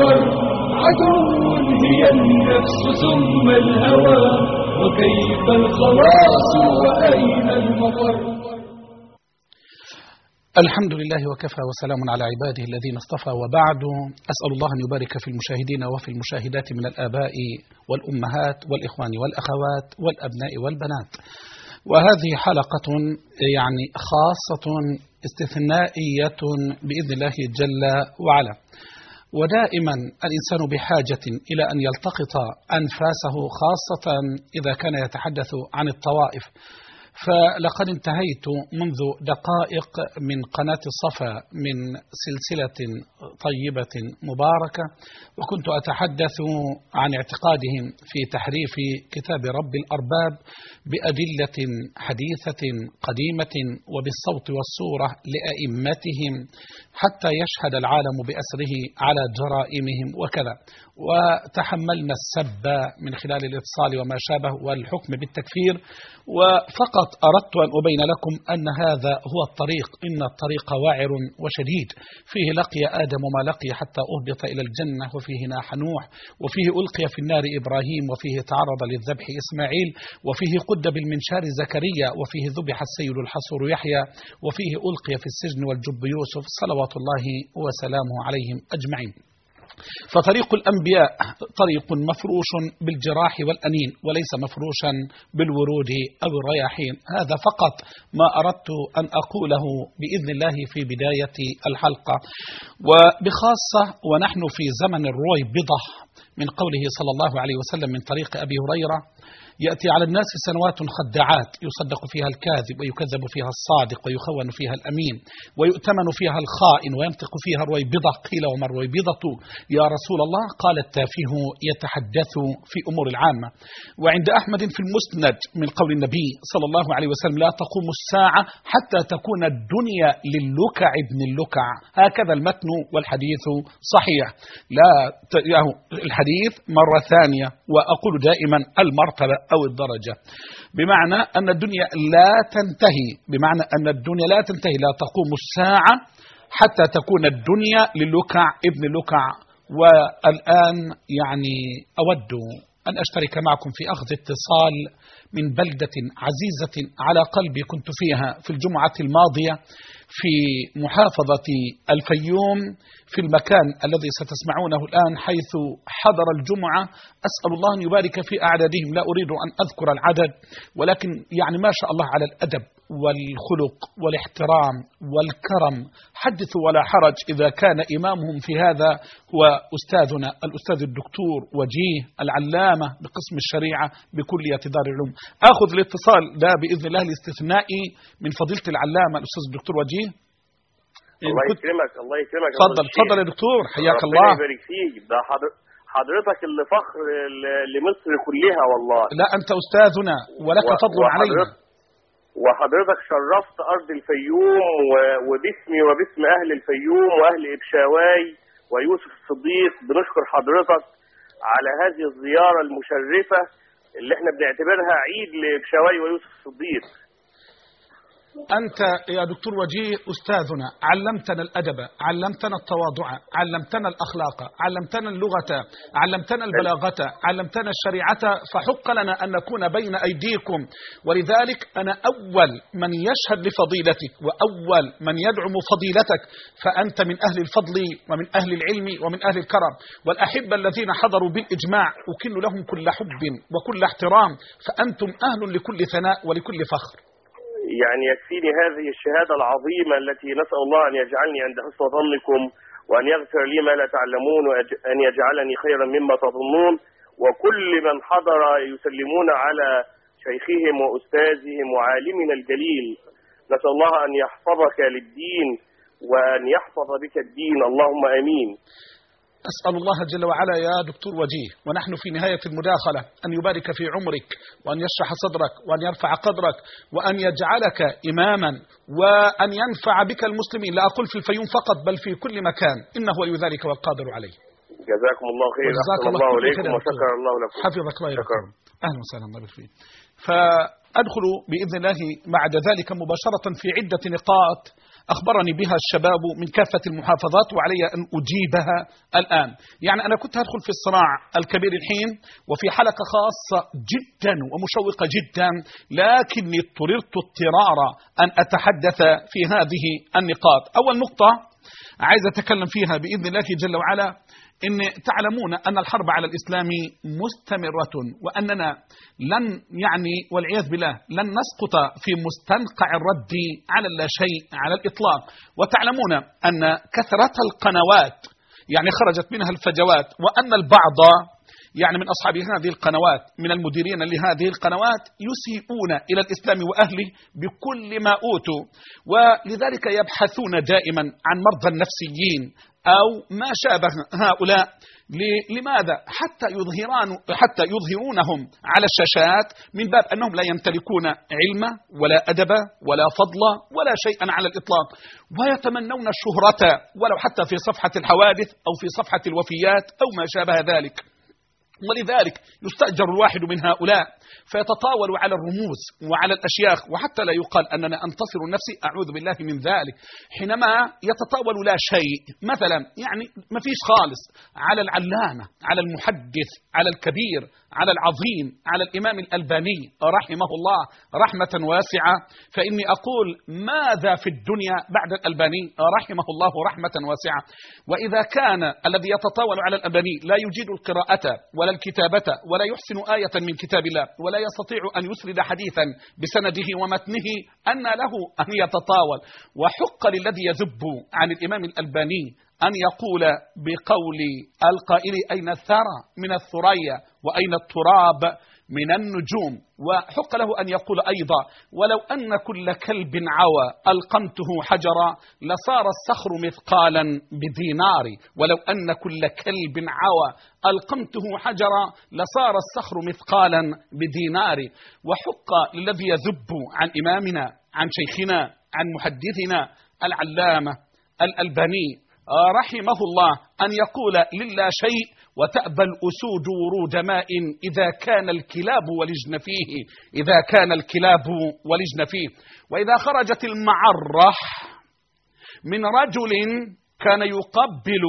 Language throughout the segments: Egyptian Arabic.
المفر عدو هي النفس ثم الهوى وكيف الخلاص وأين المفر الحمد لله وكفى وسلام على عباده الذين اصطفى وبعد أسأل الله أن يبارك في المشاهدين وفي المشاهدات من الآباء والأمهات والإخوان والأخوات والأبناء والبنات وهذه حلقة يعني خاصة استثنائية بإذن الله جل وعلا ودائما الإنسان بحاجة إلى أن يلتقط أنفاسه خاصة إذا كان يتحدث عن الطوائف فلقد انتهيت منذ دقائق من قناة الصفا من سلسلة طيبة مباركة وكنت أتحدث عن اعتقادهم في تحريف كتاب رب الأرباب بأدلة حديثة قديمة وبالصوت والصورة لأئمتهم حتى يشهد العالم بأسره على جرائمهم وكذا وتحملنا السب من خلال الاتصال وما شابه والحكم بالتكفير وفقط أردت أن أبين لكم أن هذا هو الطريق إن الطريق واعر وشديد فيه لقي آدم ما لقي حتى أهبط إلى الجنة وفيه ناح نوح وفيه ألقي في النار إبراهيم وفيه تعرض للذبح إسماعيل وفيه قد بالمنشار زكريا وفيه ذبح السيد الحصر يحيى وفيه ألقي في السجن والجب يوسف صلوات الله وسلامه عليهم أجمعين فطريق الأنبياء طريق مفروش بالجراح والأنين وليس مفروشا بالورود أو الرياحين هذا فقط ما أردت أن أقوله بإذن الله في بداية الحلقة وبخاصة ونحن في زمن الرويبضة من قوله صلى الله عليه وسلم من طريق أبي هريرة يأتي على الناس سنوات خداعات يصدق فيها الكاذب ويكذب فيها الصادق ويخون فيها الأمين ويؤتمن فيها الخائن وينطق فيها الرويبضة قيل وما الرويبضة يا رسول الله قال التافه يتحدث في أمور العامة وعند أحمد في المسند من قول النبي صلى الله عليه وسلم لا تقوم الساعة حتى تكون الدنيا للكع ابن اللكع هكذا المتن والحديث صحيح لا الحديث مرة ثانية وأقول دائما المرتبة أو الدرجة بمعنى أن الدنيا لا تنتهي بمعنى أن الدنيا لا تنتهي لا تقوم الساعة حتى تكون الدنيا للكع ابن لكع والآن يعني أود أن أشترك معكم في أخذ اتصال من بلدة عزيزة على قلبي كنت فيها في الجمعة الماضية في محافظة الفيوم في المكان الذي ستسمعونه الآن حيث حضر الجمعة أسأل الله أن يبارك في أعدادهم لا أريد أن أذكر العدد ولكن يعني ما شاء الله على الأدب والخلق والاحترام والكرم حدث ولا حرج إذا كان إمامهم في هذا هو أستاذنا الأستاذ الدكتور وجيه العلامة بقسم الشريعة بكلية دار العلوم أخذ الاتصال ده بإذن الله الاستثنائي من فضيلة العلامة الأستاذ الدكتور وجيه الله يكرمك الله يكرمك تفضل تفضل يا دكتور حياك الله ربنا يبارك فيك ده حضر حضرتك اللي فخر ل- لمصر كلها والله لا أنت أستاذنا ولك و- فضل علينا وحضرتك- وحضرتك شرفت أرض الفيوم و- وباسمي وباسم أهل الفيوم وأهل إبشاواي ويوسف الصديق بنشكر حضرتك على هذه الزيارة المشرفة اللي احنا بنعتبرها عيد لإبشاواي ويوسف الصديق أنت يا دكتور وجيه أستاذنا علمتنا الأدب علمتنا التواضع علمتنا الأخلاق علمتنا اللغة علمتنا البلاغة علمتنا الشريعة فحق لنا أن نكون بين أيديكم ولذلك أنا أول من يشهد لفضيلتك وأول من يدعم فضيلتك فأنت من أهل الفضل ومن أهل العلم ومن أهل الكرم والأحبة الذين حضروا بالإجماع أكن لهم كل حب وكل احترام فأنتم أهل لكل ثناء ولكل فخر يعني يكفيني هذه الشهادة العظيمة التي نسأل الله أن يجعلني عند حسن ظنكم وأن يغفر لي ما لا تعلمون وأن يجعلني خيرا مما تظنون وكل من حضر يسلمون على شيخهم وأستاذهم وعالمنا الجليل نسأل الله أن يحفظك للدين وأن يحفظ بك الدين اللهم آمين أسأل الله جل وعلا يا دكتور وجيه ونحن في نهاية المداخلة أن يبارك في عمرك وأن يشرح صدرك وأن يرفع قدرك وأن يجعلك إماما وأن ينفع بك المسلمين لا أقول في الفيوم فقط بل في كل مكان إنه ولي ذلك والقادر عليه جزاكم الله خير وجزاك أحسن الله الله كل إليكم خير يا دكتور. وشكر الله لكم حفظك الله شكرا. يرحمه أهلا وسهلا الله يبارك فيك فأدخل بإذن الله بعد ذلك مباشرة في عدة نقاط أخبرني بها الشباب من كافة المحافظات وعلي أن أجيبها الآن يعني أنا كنت هدخل في الصراع الكبير الحين وفي حلقة خاصة جدا ومشوقة جدا لكني اضطررت اضطرارا أن أتحدث في هذه النقاط أول نقطة عايز أتكلم فيها بإذن الله جل وعلا إن تعلمون أن الحرب على الإسلام مستمرة وأننا لن يعني والعياذ بالله لن نسقط في مستنقع الرد على لا شيء على الإطلاق وتعلمون أن كثرة القنوات يعني خرجت منها الفجوات وأن البعض يعني من أصحاب هذه القنوات من المديرين لهذه القنوات يسيئون إلى الإسلام وأهله بكل ما أوتوا ولذلك يبحثون دائما عن مرضى النفسيين أو ما شابه هؤلاء لماذا حتى يظهران حتى يظهرونهم على الشاشات من باب أنهم لا يمتلكون علم ولا أدب ولا فضل ولا شيئا على الإطلاق ويتمنون الشهرة ولو حتى في صفحة الحوادث أو في صفحة الوفيات أو ما شابه ذلك ولذلك يستأجر الواحد من هؤلاء فيتطاول على الرموز وعلى الأشياخ وحتى لا يقال أننا أنتصر نفسي أعوذ بالله من ذلك حينما يتطاول لا شيء مثلا يعني ما فيش خالص على العلامة على المحدث على الكبير على العظيم على الإمام الألباني رحمه الله رحمة واسعة فإني أقول ماذا في الدنيا بعد الألباني رحمه الله رحمة واسعة وإذا كان الذي يتطاول على الألباني لا يجيد القراءة ولا الكتابة ولا يحسن آية من كتاب الله ولا يستطيع أن يسرد حديثا بسنده ومتنه أن له أن يتطاول وحق للذي يذب عن الإمام الألباني أن يقول بقول القائل أين الثرى من الثريا وأين التراب من النجوم وحق له أن يقول أيضا ولو أن كل كلب عوى ألقمته حجرا لصار الصخر مثقالا بدينار ولو أن كل كلب عوى ألقمته حجرا لصار الصخر مثقالا بدينار وحق للذي يذب عن إمامنا عن شيخنا عن محدثنا العلامة الألباني رحمه الله أن يقول للا شيء وتأبى الأسود ورود ماء إذا كان الكلاب ولجن فيه إذا كان الكلاب ولجن فيه وإذا خرجت المعرة من رجل كان يقبل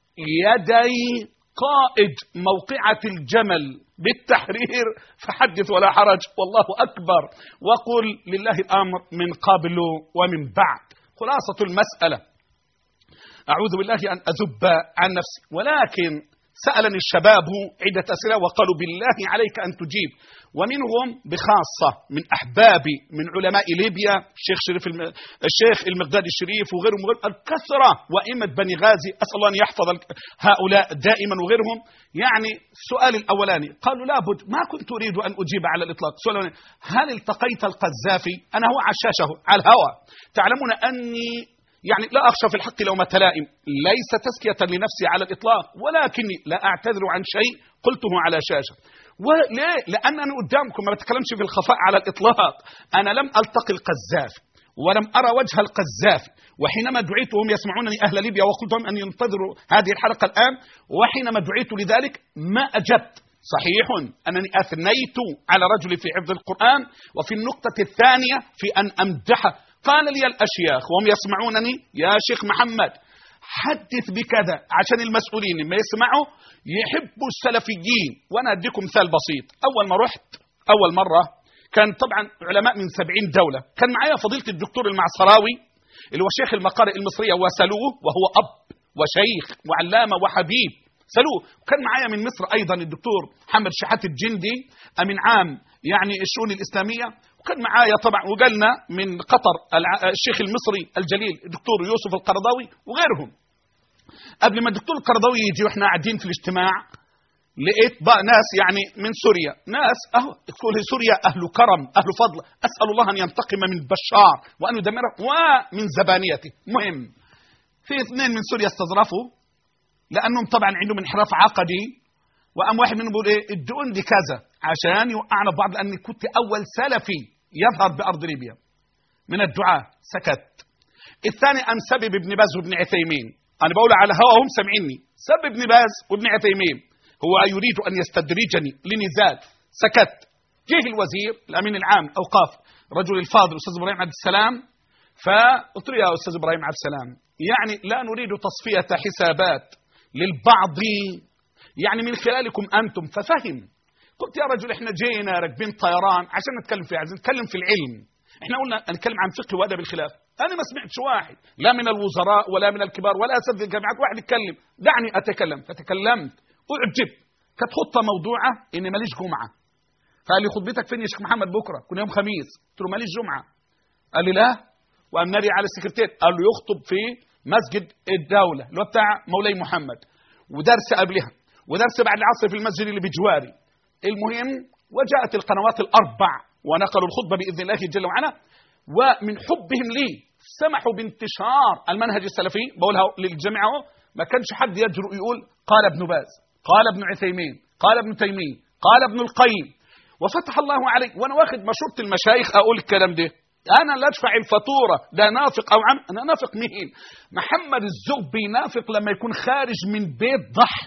يدي قائد موقعة الجمل بالتحرير فحدث ولا حرج والله أكبر وقل لله الأمر من قبل ومن بعد خلاصة المسألة أعوذ بالله أن أذب عن نفسي ولكن سألني الشباب عدة أسئلة وقالوا بالله عليك أن تجيب ومنهم بخاصة من أحبابي من علماء ليبيا الشيخ شريف الم... الشيخ المقداد الشريف وغيرهم وغيرهم الكثرة وإمة بني غازي أسأل الله أن يحفظ هؤلاء دائما وغيرهم يعني السؤال الأولاني قالوا لابد ما كنت أريد أن أجيب على الإطلاق سؤال هل التقيت القذافي أنا هو على الشاشة على الهواء تعلمون أني يعني لا أخشى في الحق لومة لائم ليس تزكية لنفسي على الإطلاق ولكني لا أعتذر عن شيء قلته على شاشة وليه؟ لأن أنا قدامكم ما بتكلمش في الخفاء على الإطلاق أنا لم ألتقي القذافي ولم أرى وجه القذافي وحينما دعيت وهم يسمعونني أهل ليبيا وقلت لهم أن ينتظروا هذه الحلقة الآن وحينما دعيت لذلك ما أجبت صحيح أنني أثنيت على رجل في حفظ القرآن وفي النقطة الثانية في أن أمدحه قال لي الأشياخ وهم يسمعونني يا شيخ محمد حدث بكذا عشان المسؤولين لما يسمعوا يحبوا السلفيين وأنا أديكم مثال بسيط أول ما رحت أول مرة كان طبعا علماء من سبعين دولة كان معايا فضيلة الدكتور المعصراوي اللي هو شيخ المقارئ المصرية وسلوه وهو أب وشيخ وعلامة وحبيب سلوه وكان معايا من مصر أيضا الدكتور محمد شحات الجندي أمين عام يعني الشؤون الإسلامية وكان معايا طبعا وقالنا من قطر الشيخ المصري الجليل الدكتور يوسف القرضاوي وغيرهم قبل ما الدكتور القرضاوي يجي واحنا قاعدين في الاجتماع لقيت بقى ناس يعني من سوريا ناس اهو تقول سوريا اهل كرم اهل فضل اسال الله ان ينتقم من بشار وان يدمره ومن زبانيته مهم في اثنين من سوريا استظرفوا لانهم طبعا عندهم انحراف عقدي وقام واحد منهم بيقول ايه ادون دي كذا عشان يوقعنا ببعض لاني كنت اول سلفي يظهر بارض ليبيا من الدعاء سكت الثاني ام سبب ابن باز وابن عثيمين انا بقول على هوا هم سامعيني سبب ابن باز وابن عثيمين هو يريد ان يستدرجني لنزال سكت جه الوزير الامين العام اوقاف رجل الفاضل استاذ ابراهيم عبد السلام فقلت له يا استاذ ابراهيم عبد السلام يعني لا نريد تصفيه حسابات للبعض يعني من خلالكم انتم ففهم قلت يا رجل احنا جينا راكبين طيران عشان نتكلم في عايزين نتكلم في العلم احنا قلنا نتكلم عن فقه وادب الخلاف انا ما سمعتش واحد لا من الوزراء ولا من الكبار ولا اساتذه الجامعات واحد يتكلم دعني اتكلم فتكلمت اعجبت كانت خطه موضوعه اني ماليش جمعه فقال لي خطبتك فين يا شيخ محمد بكره كنا يوم خميس قلت له ماليش جمعه قال لي لا وقام نادي على السكرتير قال له يخطب في مسجد الدوله اللي هو بتاع مولاي محمد ودرس قبلها ودرس بعد العصر في المسجد اللي بجواري المهم وجاءت القنوات الاربع ونقلوا الخطبه باذن الله جل وعلا ومن حبهم لي سمحوا بانتشار المنهج السلفي بقولها للجميع اهو ما كانش حد يجرؤ يقول قال ابن باز قال ابن عثيمين قال ابن تيميه قال ابن القيم وفتح الله علي وانا واخد مشورة المشايخ اقول الكلام ده انا اللي ادفع الفاتوره ده نافق او عم انا نافق مين محمد الزغبي نافق لما يكون خارج من بيت ضحل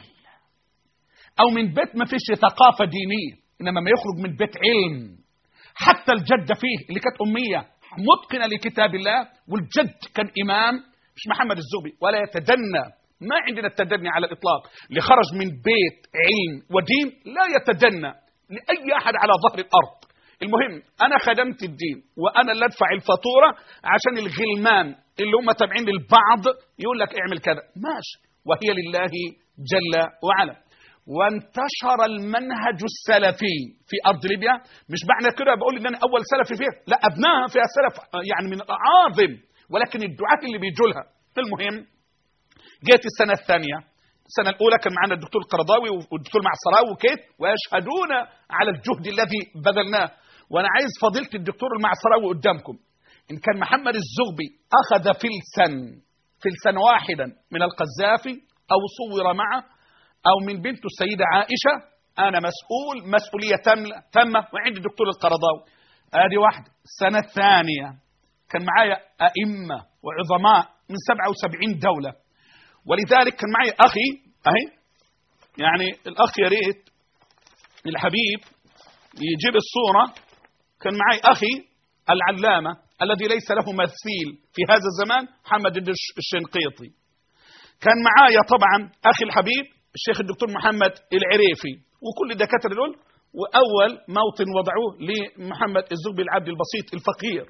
او من بيت ما فيش ثقافه دينيه انما ما يخرج من بيت علم حتى الجده فيه اللي كانت اميه متقنه لكتاب الله والجد كان امام مش محمد الزغبي ولا يتدنى ما عندنا التدني على الاطلاق اللي خرج من بيت علم ودين لا يتدنى لاي احد على ظهر الارض المهم انا خدمت الدين وانا اللي ادفع الفاتوره عشان الغلمان اللي هم تابعين للبعض يقول لك اعمل كذا ماشي وهي لله جل وعلا وانتشر المنهج السلفي في ارض ليبيا مش معنى كده بقول ان انا اول سلفي فيها لا ابنائها فيها سلف يعني من اعاظم ولكن الدعاة اللي بيجوا لها المهم جيت السنه الثانيه السنه الاولى كان معنا الدكتور القرضاوي والدكتور معصراوي وكيت ويشهدون على الجهد الذي بذلناه وانا عايز فضيله الدكتور المعصراوي قدامكم ان كان محمد الزغبي اخذ فلسا فلسا واحدا من القذافي او صور معه او من بنته السيده عائشه انا مسؤول مسؤوليه تامه تامه وعندي الدكتور القرضاوي ادي واحده السنه الثانيه كان معايا ائمه وعظماء من 77 دوله ولذلك كان معي اخي اهي يعني الاخ يا ريت الحبيب يجيب الصوره كان معي اخي العلامه الذي ليس له مثيل في هذا الزمان محمد الشنقيطي كان معايا طبعا اخي الحبيب الشيخ الدكتور محمد العريفي وكل الدكاتره دول واول موطن وضعوه لمحمد الزغبي العبد البسيط الفقير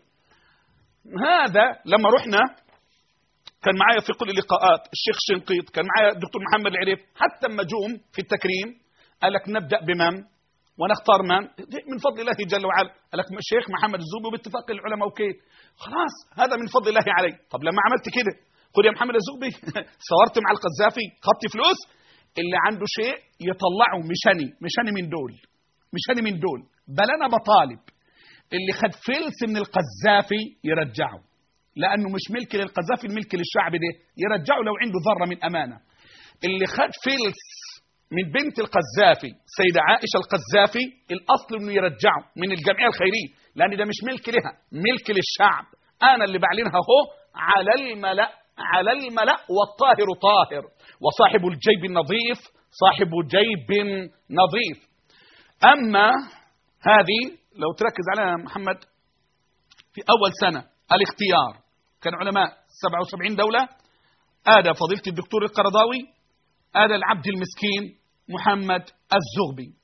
هذا لما رحنا كان معايا في كل اللقاءات الشيخ شنقيط كان معايا الدكتور محمد العريف حتى اما جوم في التكريم قال لك نبدا بمن ونختار من من فضل الله جل وعلا قال لك الشيخ محمد الزوبي باتفاق العلماء وكيف خلاص هذا من فضل الله علي طب لما عملت كده خد يا محمد الزوبي صورت مع القذافي خدت فلوس اللي عنده شيء يطلعه مشاني مشاني من دول مشاني من دول بل انا بطالب اللي خد فلس من القذافي يرجعه لانه مش ملك للقذافي الملك للشعب ده يرجعه لو عنده ذره من امانه اللي خد فلس من بنت القذافي سيدة عائشة القذافي الأصل أنه يرجعه من الجمعية الخيرية لأن ده مش ملك لها ملك للشعب أنا اللي بعلنها هو على الملأ على الملأ والطاهر طاهر وصاحب الجيب النظيف صاحب جيب نظيف أما هذه لو تركز عليها محمد في أول سنة الاختيار كان علماء 77 دولة آدى فضيلة الدكتور القرضاوي آدى العبد المسكين محمد الزغبي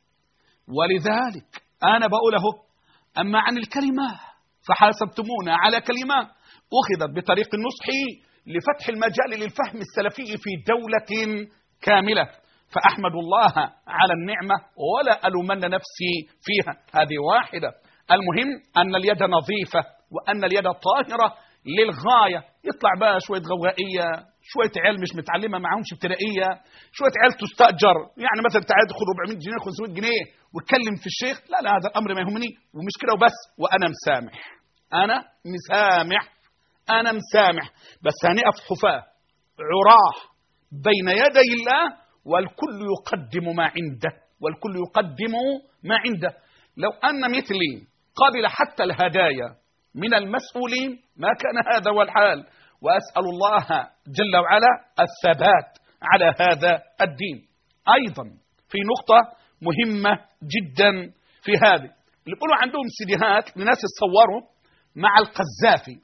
ولذلك أنا بقوله أما عن الكلمة فحاسبتمونا على كلمة أخذت بطريق النصح لفتح المجال للفهم السلفي في دولة كاملة فأحمد الله على النعمة ولا ألومن نفسي فيها هذه واحدة المهم أن اليد نظيفة وأن اليد طاهرة للغاية يطلع بقى شوية غوغائية شوية عيال مش متعلمة معهمش ابتدائية شوية عيال تستأجر يعني مثلا تعال تاخد 400 جنيه 500 جنيه وتكلم في الشيخ لا لا هذا الأمر ما يهمني ومش كده وبس وأنا مسامح أنا مسامح أنا مسامح بس هنقف حفاة عراه بين يدي الله والكل يقدم ما عنده والكل يقدم ما عنده لو أن مثلي قبل حتى الهدايا من المسؤولين ما كان هذا هو الحال وأسأل الله جل وعلا الثبات على هذا الدين أيضا في نقطة مهمة جدا في هذه اللي بيقولوا عندهم سيديهات لناس يتصوروا مع القذافي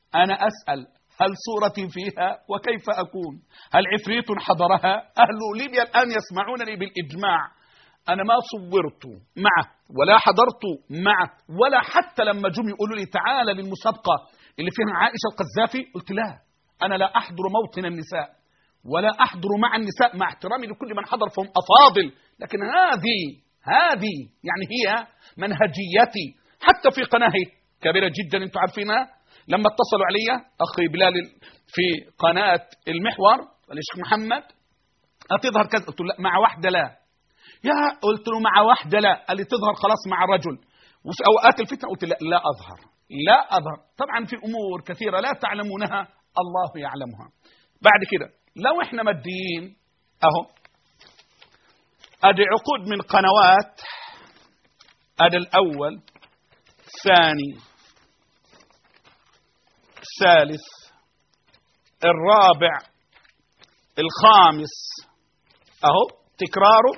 أنا أسأل هل صورتي فيها وكيف أكون هل عفريت حضرها أهل ليبيا الآن يسمعونني بالإجماع أنا ما صورت معه ولا حضرت معه ولا حتى لما جم يقولوا لي تعالى للمسابقة اللي فيها عائشة القذافي قلت لا أنا لا أحضر موطن النساء ولا أحضر مع النساء مع احترامي لكل من حضر فهم أفاضل لكن هذه هذه يعني هي منهجيتي حتى في قناة كبيرة جدا انتم عارفينها لما اتصلوا علي أخي بلال في قناة المحور الشيخ محمد هتظهر كذا قلت له لا مع واحدة لا يا قلت له مع واحدة لا قال لي تظهر خلاص مع رجل وفي أوقات الفتنة قلت لا لا أظهر لا أظهر طبعا في أمور كثيرة لا تعلمونها الله يعلمها بعد كده لو احنا ماديين اهو ادي عقود من قنوات ادي الاول الثاني الثالث الرابع الخامس اهو تكراره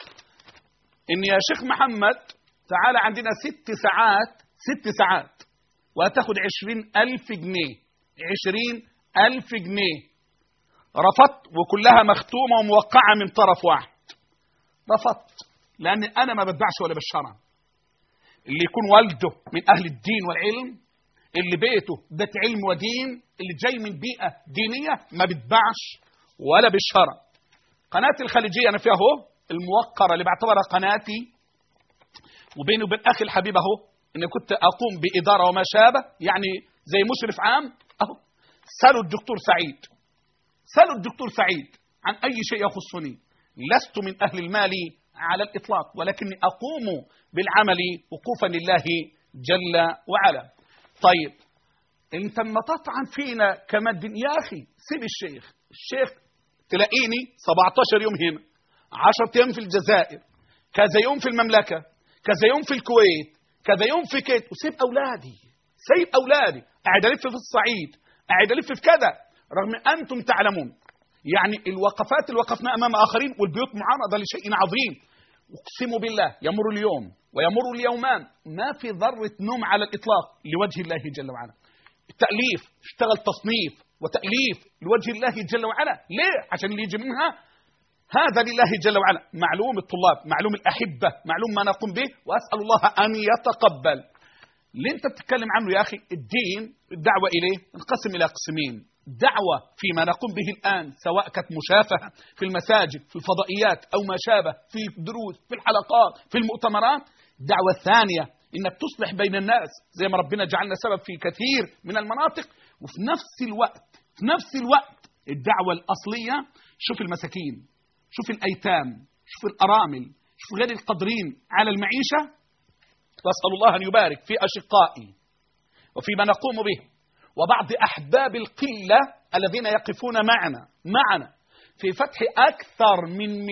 ان يا شيخ محمد تعال عندنا ست ساعات ست ساعات وهتاخد عشرين ألف جنيه عشرين ألف جنيه رفضت وكلها مختومة وموقعة من طرف واحد رفضت لأن أنا ما بدعش ولا بالشرع اللي يكون والده من أهل الدين والعلم اللي بيته بيت علم ودين اللي جاي من بيئة دينية ما بتباعش ولا بالشرع قناة الخليجية أنا فيها أهو الموقرة اللي بعتبرها قناتي وبيني وبين أخي الحبيب أهو إني كنت أقوم بإدارة وما شابه يعني زي مشرف عام أهو سألوا الدكتور سعيد سألوا الدكتور سعيد عن أي شيء يخصني لست من أهل المال على الإطلاق ولكني أقوم بالعمل وقوفا لله جل وعلا طيب انت اما تطعن فينا كمد يا أخي سيب الشيخ الشيخ تلاقيني 17 يوم هنا 10 أيام في الجزائر كذا يوم في المملكة كذا يوم في الكويت كذا يوم في كيت وسيب أولادي سيب أولادي قاعد ألف في الصعيد قاعد ألف في كذا رغم أنتم تعلمون يعني الوقفات اللي وقفنا أمام آخرين والبيوت معارضة لشيء عظيم أقسم بالله يمر اليوم ويمر اليومان ما في ذرة نوم على الإطلاق لوجه الله جل وعلا التأليف اشتغل تصنيف وتأليف لوجه الله جل وعلا ليه؟ عشان اللي يجي منها هذا لله جل وعلا معلوم الطلاب معلوم الأحبة معلوم ما نقوم به وأسأل الله أن يتقبل اللي انت بتتكلم عنه يا أخي الدين الدعوة إليه انقسم إلى قسمين دعوة فيما نقوم به الآن سواء كانت مشافهة في المساجد في الفضائيات أو ما شابه في الدروس في الحلقات في المؤتمرات الدعوة الثانية إنك تصلح بين الناس زي ما ربنا جعلنا سبب في كثير من المناطق وفي نفس الوقت في نفس الوقت الدعوة الأصلية شوف المساكين شوف الأيتام شوف الأرامل شوف غير القادرين على المعيشة وأسأل الله أن يبارك في أشقائي وفيما نقوم به وبعض أحباب القلة الذين يقفون معنا معنا في فتح أكثر من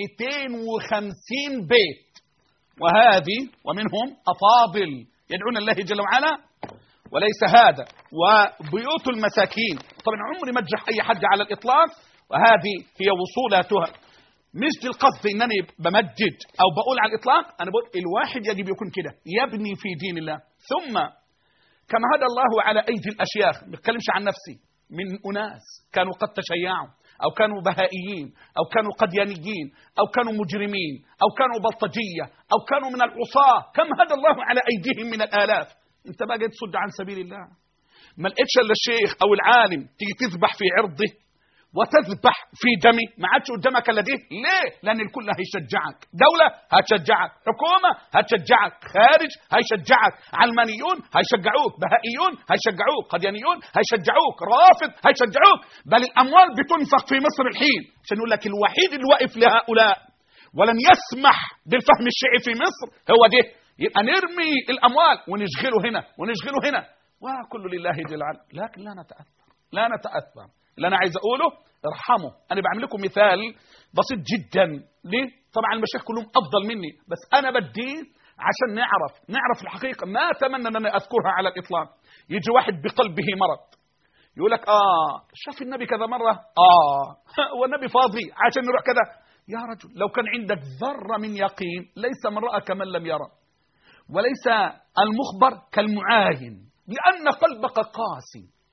250 بيت وهذه ومنهم أفاضل يدعون الله جل وعلا وليس هذا وبيوت المساكين طبعا عمري ما اجرح أي حد على الإطلاق وهذه هي وصولاتها مش القصد انني بمجد او بقول على الاطلاق انا بقول الواحد يجب يكون كده يبني في دين الله ثم كما هدى الله على ايدي الاشياخ ما بتكلمش عن نفسي من اناس كانوا قد تشيعوا او كانوا بهائيين او كانوا قديانيين او كانوا مجرمين او كانوا بلطجيه او كانوا من العصاه كم هدى الله على ايديهم من الالاف انت بقى تصد عن سبيل الله ما لقيتش الا الشيخ او العالم تيجي تذبح في عرضه وتذبح في دمي ما عادش قدامك الا دي ليه لان الكل هيشجعك دوله هتشجعك حكومه هتشجعك خارج هيشجعك علمانيون هيشجعوك بهائيون هيشجعوك قديانيون هيشجعوك رافض هيشجعوك بل الاموال بتنفق في مصر الحين عشان يقول لك الوحيد اللي واقف لهؤلاء ولن يسمح بالفهم الشيعي في مصر هو ده يبقى نرمي الاموال ونشغله هنا ونشغله هنا وكل لله جل وعلا لكن لا نتاثر لا نتاثر اللي انا عايز اقوله ارحموا انا بعمل لكم مثال بسيط جدا ليه طبعا المشايخ كلهم افضل مني بس انا بدي عشان نعرف نعرف الحقيقه ما اتمنى ان انا اذكرها على الاطلاق يجي واحد بقلبه مرض يقول لك اه شاف النبي كذا مره اه هو النبي فاضي عشان نروح كذا يا رجل لو كان عندك ذره من يقين ليس من راى كمن لم يرى وليس المخبر كالمعاين لان قلبك قاسي ولانك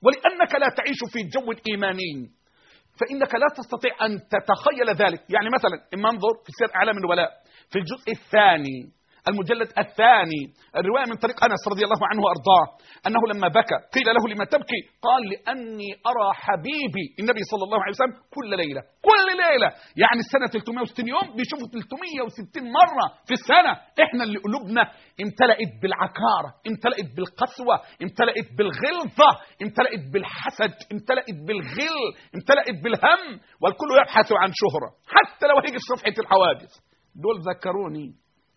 انك لا تعيش في جو ايماني فانك لا تستطيع ان تتخيل ذلك يعني مثلا اما انظر في سير اعلام النبلاء في الجزء الثاني المجلد الثاني الرواية من طريق أنس رضي الله عنه وأرضاه أنه لما بكى قيل له لما تبكي قال لأني أرى حبيبي النبي صلى الله عليه وسلم كل ليلة كل ليلة يعني السنة 360 يوم بيشوفوا 360 مرة في السنة إحنا اللي قلوبنا امتلأت بالعكارة امتلأت بالقسوة امتلأت بالغلظة امتلأت بالحسد امتلأت بالغل امتلأت بالهم والكل يبحث عن شهرة حتى لو هيجي في صفحة الحوادث دول ذكروني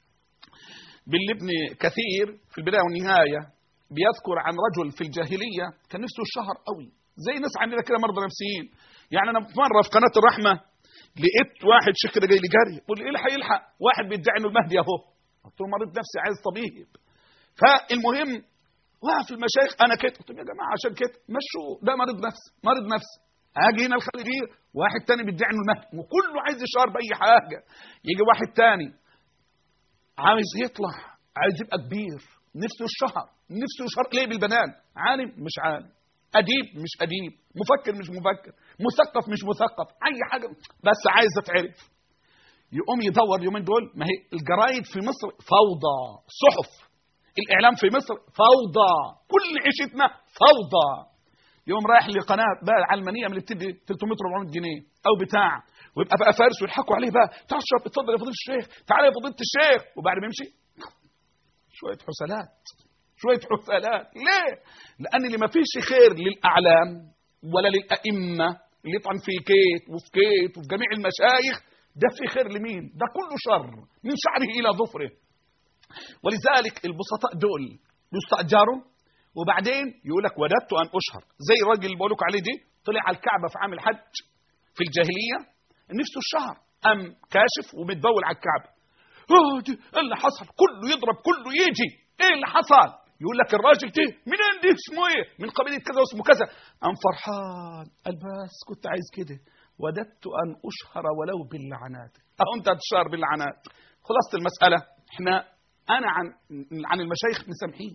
باللي ابن كثير في البداية والنهاية بيذكر عن رجل في الجاهلية كان نفسه الشهر قوي زي ناس عندنا كده مرضى نفسيين يعني أنا مرة في قناة الرحمة لقيت واحد شيخ كده جاي لي جري يقول لي ايه اللي هيلحق واحد بيدعي انه المهدي اهو قلت له مريض نفسي عايز طبيب فالمهم وقف المشايخ انا كده قلت لهم يا جماعه عشان كده مشوا ده مريض نفسي مريض نفسي اجي هنا الخليجيه واحد تاني بيدعي انه المهدي وكله عايز يشهر باي حاجه يجي واحد تاني عايز يطلع عايز يبقى كبير نفسه الشهر نفسه يشهر ليه بالبنان عالم مش عالم أديب مش أديب مفكر مش مفكر مثقف مش مثقف أي حاجة بس عايز تتعرف يقوم يدور اليومين دول ما هي الجرايد في مصر فوضى صحف الإعلام في مصر فوضى كل عيشتنا فوضى يوم رايح لقناة بقى علمانية من اللي بتدي 300 400 جنيه أو بتاع ويبقى بقى فارس ويضحكوا عليه بقى تعال اشرب اتفضل يا فضيله الشيخ تعالى يا فضيله الشيخ وبعد ما يمشي شويه حسنات شويه حسنات ليه؟ لان اللي ما فيش خير للاعلام ولا للائمه اللي يطعن في كيت وفي كيت وفي جميع المشايخ ده في خير لمين؟ ده كله شر من شعره الى ظفره ولذلك البسطاء دول يستأجروا وبعدين يقول لك وددت ان اشهر زي الراجل اللي بقول لكم عليه دي طلع على الكعبه في عام الحج في الجاهليه نفسه الشهر قام كاشف ومتبول على الكعبه اه دي إيه اللي حصل كله يضرب كله يجي ايه اللي حصل يقول لك الراجل ده منين دي اسمه ايه من قبيله كذا واسمه كذا قام فرحان قال بس كنت عايز كده وددت ان اشهر ولو باللعنات اهو انت هتشهر باللعنات خلاصه المساله احنا انا عن عن المشايخ مسامحين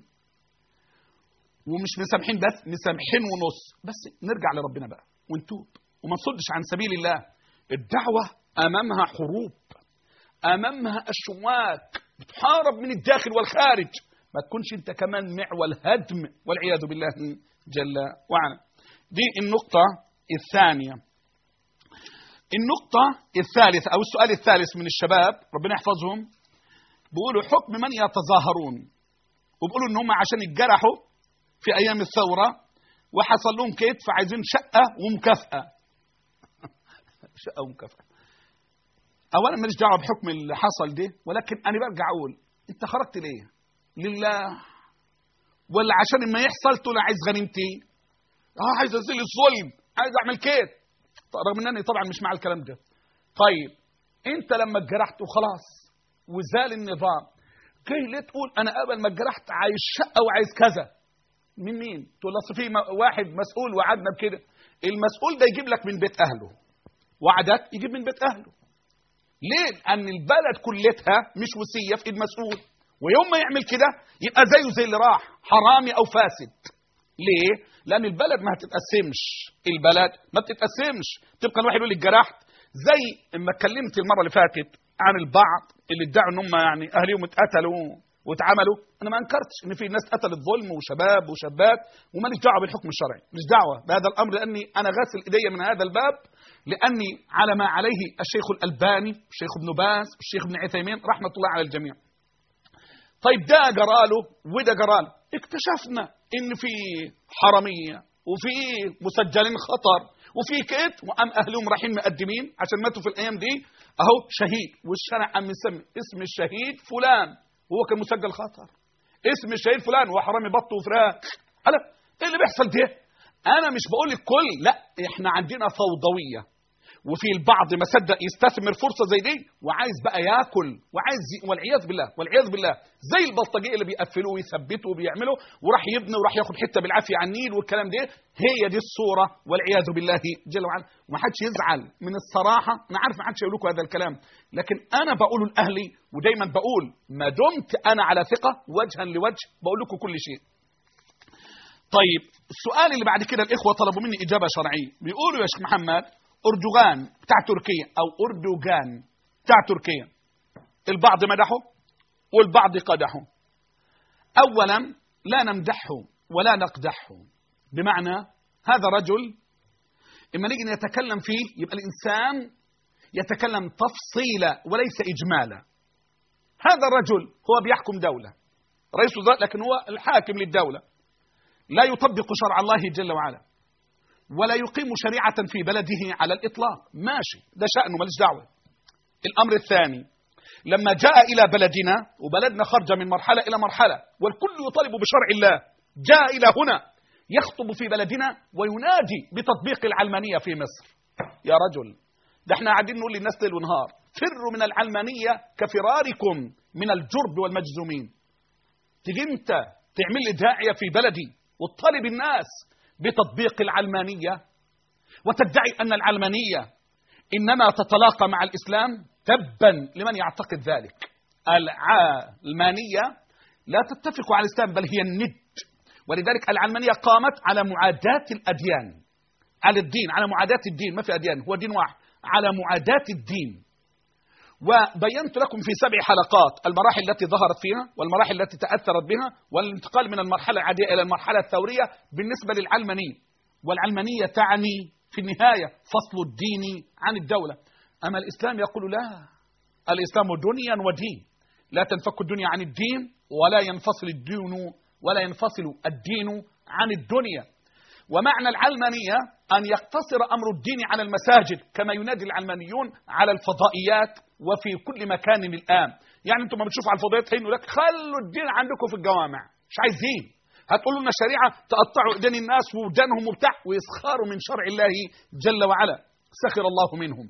ومش مسامحين بس مسامحين ونص بس نرجع لربنا بقى ونتوب وما نصدش عن سبيل الله الدعوة أمامها حروب أمامها أشواك بتحارب من الداخل والخارج ما تكونش أنت كمان معول هدم والعياذ بالله جل وعلا دي النقطة الثانية النقطة الثالثة أو السؤال الثالث من الشباب ربنا يحفظهم بيقولوا حكم من يتظاهرون وبيقولوا ان هم عشان يتجرحوا في ايام الثوره وحصل لهم كيد فعايزين شقه ومكافاه شقه ومكافاه اولا ماليش دعوه بحكم اللي حصل ده ولكن انا برجع اقول انت خرجت ليه لله ولا عشان ما يحصل تقول عايز غنيمتي اه عايز ازيل الظلم عايز اعمل كده رغم ان انا طبعا مش مع الكلام ده طيب انت لما اتجرحت وخلاص وزال النظام جاي ليه تقول انا قبل ما اتجرحت عايز شقه وعايز كذا من مين تقول اصل في واحد مسؤول وعدنا بكده المسؤول ده يجيب لك من بيت اهله وعدك يجيب من بيت اهله ليه لان البلد كلتها مش وصيه في ايد مسؤول ويوم ما يعمل كده يبقى زيه زي اللي راح حرامي او فاسد ليه لان البلد ما هتتقسمش البلد ما بتتقسمش تبقى الواحد يقول لي اتجرحت زي اما اتكلمت المره اللي فاتت عن البعض اللي ادعوا ان هم يعني اهليهم اتقتلوا واتعملوا انا ما انكرتش ان في ناس قتلت ظلم وشباب وشابات وماليش دعوه بالحكم الشرعي مش دعوه بهذا الامر لاني انا غاسل ايدي من هذا الباب لاني على ما عليه الشيخ الالباني الشيخ ابن باز الشيخ ابن عثيمين رحمه الله على الجميع طيب ده جراله وده جراله اكتشفنا ان في حراميه وفي مسجلين خطر وفي كيت وقام اهلهم رايحين مقدمين عشان ماتوا في الايام دي اهو شهيد والشارع قام مسمي اسم الشهيد فلان وهو كان مسجل خطر اسم الشهيد فلان وهو حرامي بط وفراخ هلا ايه اللي بيحصل ده انا مش بقول الكل لا احنا عندنا فوضويه وفي البعض ما صدق يستثمر فرصه زي دي وعايز بقى ياكل وعايز ي... والعياذ بالله والعياذ بالله زي البلطجيه اللي بيقفلوه ويثبتوا وبيعملوا وراح يبني وراح ياخد حته بالعافيه على النيل والكلام ده هي دي الصوره والعياذ بالله جل وعلا وما حدش يزعل من الصراحه انا عارف ما حدش يقول لكم هذا الكلام لكن انا بقوله لاهلي ودايما بقول ما دمت انا على ثقه وجها لوجه بقول لكم كل شيء طيب السؤال اللي بعد كده الإخوة طلبوا مني إجابة شرعية بيقولوا يا شيخ محمد أردوغان بتاع تركيا أو أردوغان بتاع تركيا البعض مدحه والبعض قدحه أولا لا نمدحه ولا نقدحه بمعنى هذا رجل إما نيجي نتكلم فيه يبقى الإنسان يتكلم تفصيلا وليس إجمالا هذا الرجل هو بيحكم دولة رئيس وزراء لكن هو الحاكم للدولة لا يطبق شرع الله جل وعلا ولا يقيم شريعة في بلده على الإطلاق ماشي ده شأنه ماليش دعوة الأمر الثاني لما جاء إلى بلدنا وبلدنا خرج من مرحلة إلى مرحلة والكل يطالب بشرع الله جاء إلى هنا يخطب في بلدنا وينادي بتطبيق العلمانية في مصر يا رجل ده احنا قاعدين نقول للناس ليل ونهار فروا من العلمانية كفراركم من الجرب والمجزومين تيجي انت تعمل لي داعية في بلدي وتطالب الناس بتطبيق العلمانية وتدعي أن العلمانية إنما تتلاقى مع الإسلام تبا لمن يعتقد ذلك العلمانية لا تتفق على الإسلام بل هي الند ولذلك العلمانية قامت على معاداة الأديان على الدين على معاداة الدين ما في أديان هو دين واحد على معاداة الدين وبينت لكم في سبع حلقات المراحل التي ظهرت فيها والمراحل التي تأثرت بها والانتقال من المرحلة العادية إلى المرحلة الثورية بالنسبة للعلمانية والعلمانية تعني في النهاية فصل الدين عن الدولة أما الإسلام يقول لا الإسلام دنيا ودين لا تنفك الدنيا عن الدين ولا ينفصل الدين ولا ينفصل الدين عن الدنيا ومعنى العلمانية أن يقتصر أمر الدين على المساجد كما ينادي العلمانيون على الفضائيات وفي كل مكان الآن يعني أنتم ما بتشوفوا على الفضائيات هينوا لك خلوا الدين عندكم في الجوامع مش عايزين هتقولوا لنا شريعة تقطعوا إيدين الناس ودانهم وبتاع ويسخروا من شرع الله جل وعلا سخر الله منهم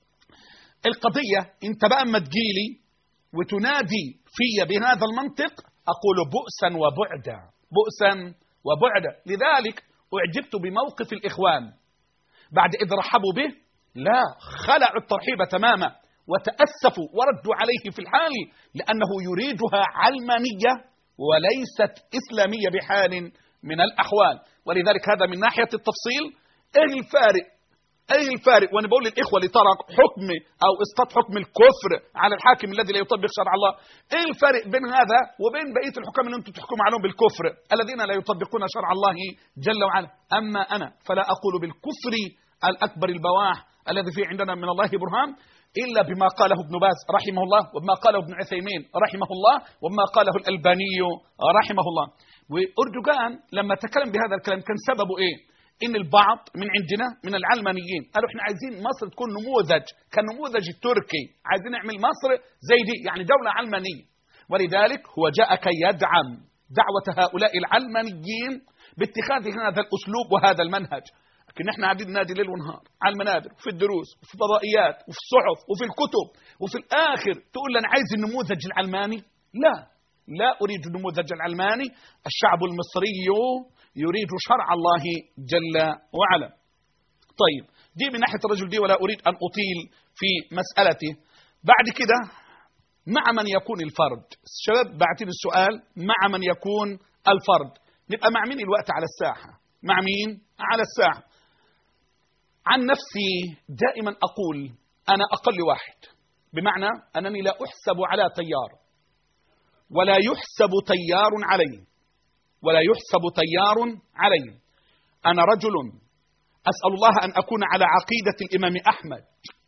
القضية انت بقى اما تجيلي وتنادي في بهذا المنطق أقول بؤسا وبعدا بؤسا وبعدا لذلك أعجبت بموقف الإخوان بعد إذ رحبوا به لا خلعوا الترحيب تماما وتأسفوا وردوا عليه في الحال لأنه يريدها علمانية وليست إسلامية بحال من الأحوال ولذلك هذا من ناحية التفصيل إيه الفارق ايه الفارق وانا بقول للاخوه اللي ترك حكم او اسقاط حكم الكفر على الحاكم الذي لا يطبق شرع الله ايه الفارق بين هذا وبين بقيه الحكام اللي انتم تحكموا عليهم بالكفر الذين لا يطبقون شرع الله جل وعلا اما انا فلا اقول بالكفر الاكبر البواح الذي فيه عندنا من الله برهان الا بما قاله ابن باز رحمه الله وبما قاله ابن عثيمين رحمه الله وبما قاله الالباني رحمه الله واردوغان لما تكلم بهذا الكلام كان سببه ايه ان البعض من عندنا من العلمانيين قالوا احنا عايزين مصر تكون نموذج كالنموذج التركي عايزين نعمل مصر زي دي يعني دولة علمانية ولذلك هو جاء كي يدعم دعوة هؤلاء العلمانيين باتخاذ هذا الأسلوب وهذا المنهج لكن احنا قاعدين نادي ليل ونهار على المنابر وفي الدروس وفي الفضائيات وفي الصحف وفي الكتب وفي الآخر تقول لي أنا عايز النموذج العلماني لا لا أريد النموذج العلماني الشعب المصري يريد شرع الله جل وعلا طيب دي من ناحية الرجل دي ولا أريد أن أطيل في مسألته بعد كده مع من يكون الفرد الشباب بعتين السؤال مع من يكون الفرد نبقى مع مين الوقت على الساحة مع مين على الساحة عن نفسي دائما أقول أنا أقل واحد بمعنى أنني لا أحسب على تيار ولا يحسب تيار علي ولا يحسب تيار علي أنا رجل أسأل الله أن أكون على عقيدة الإمام أحمد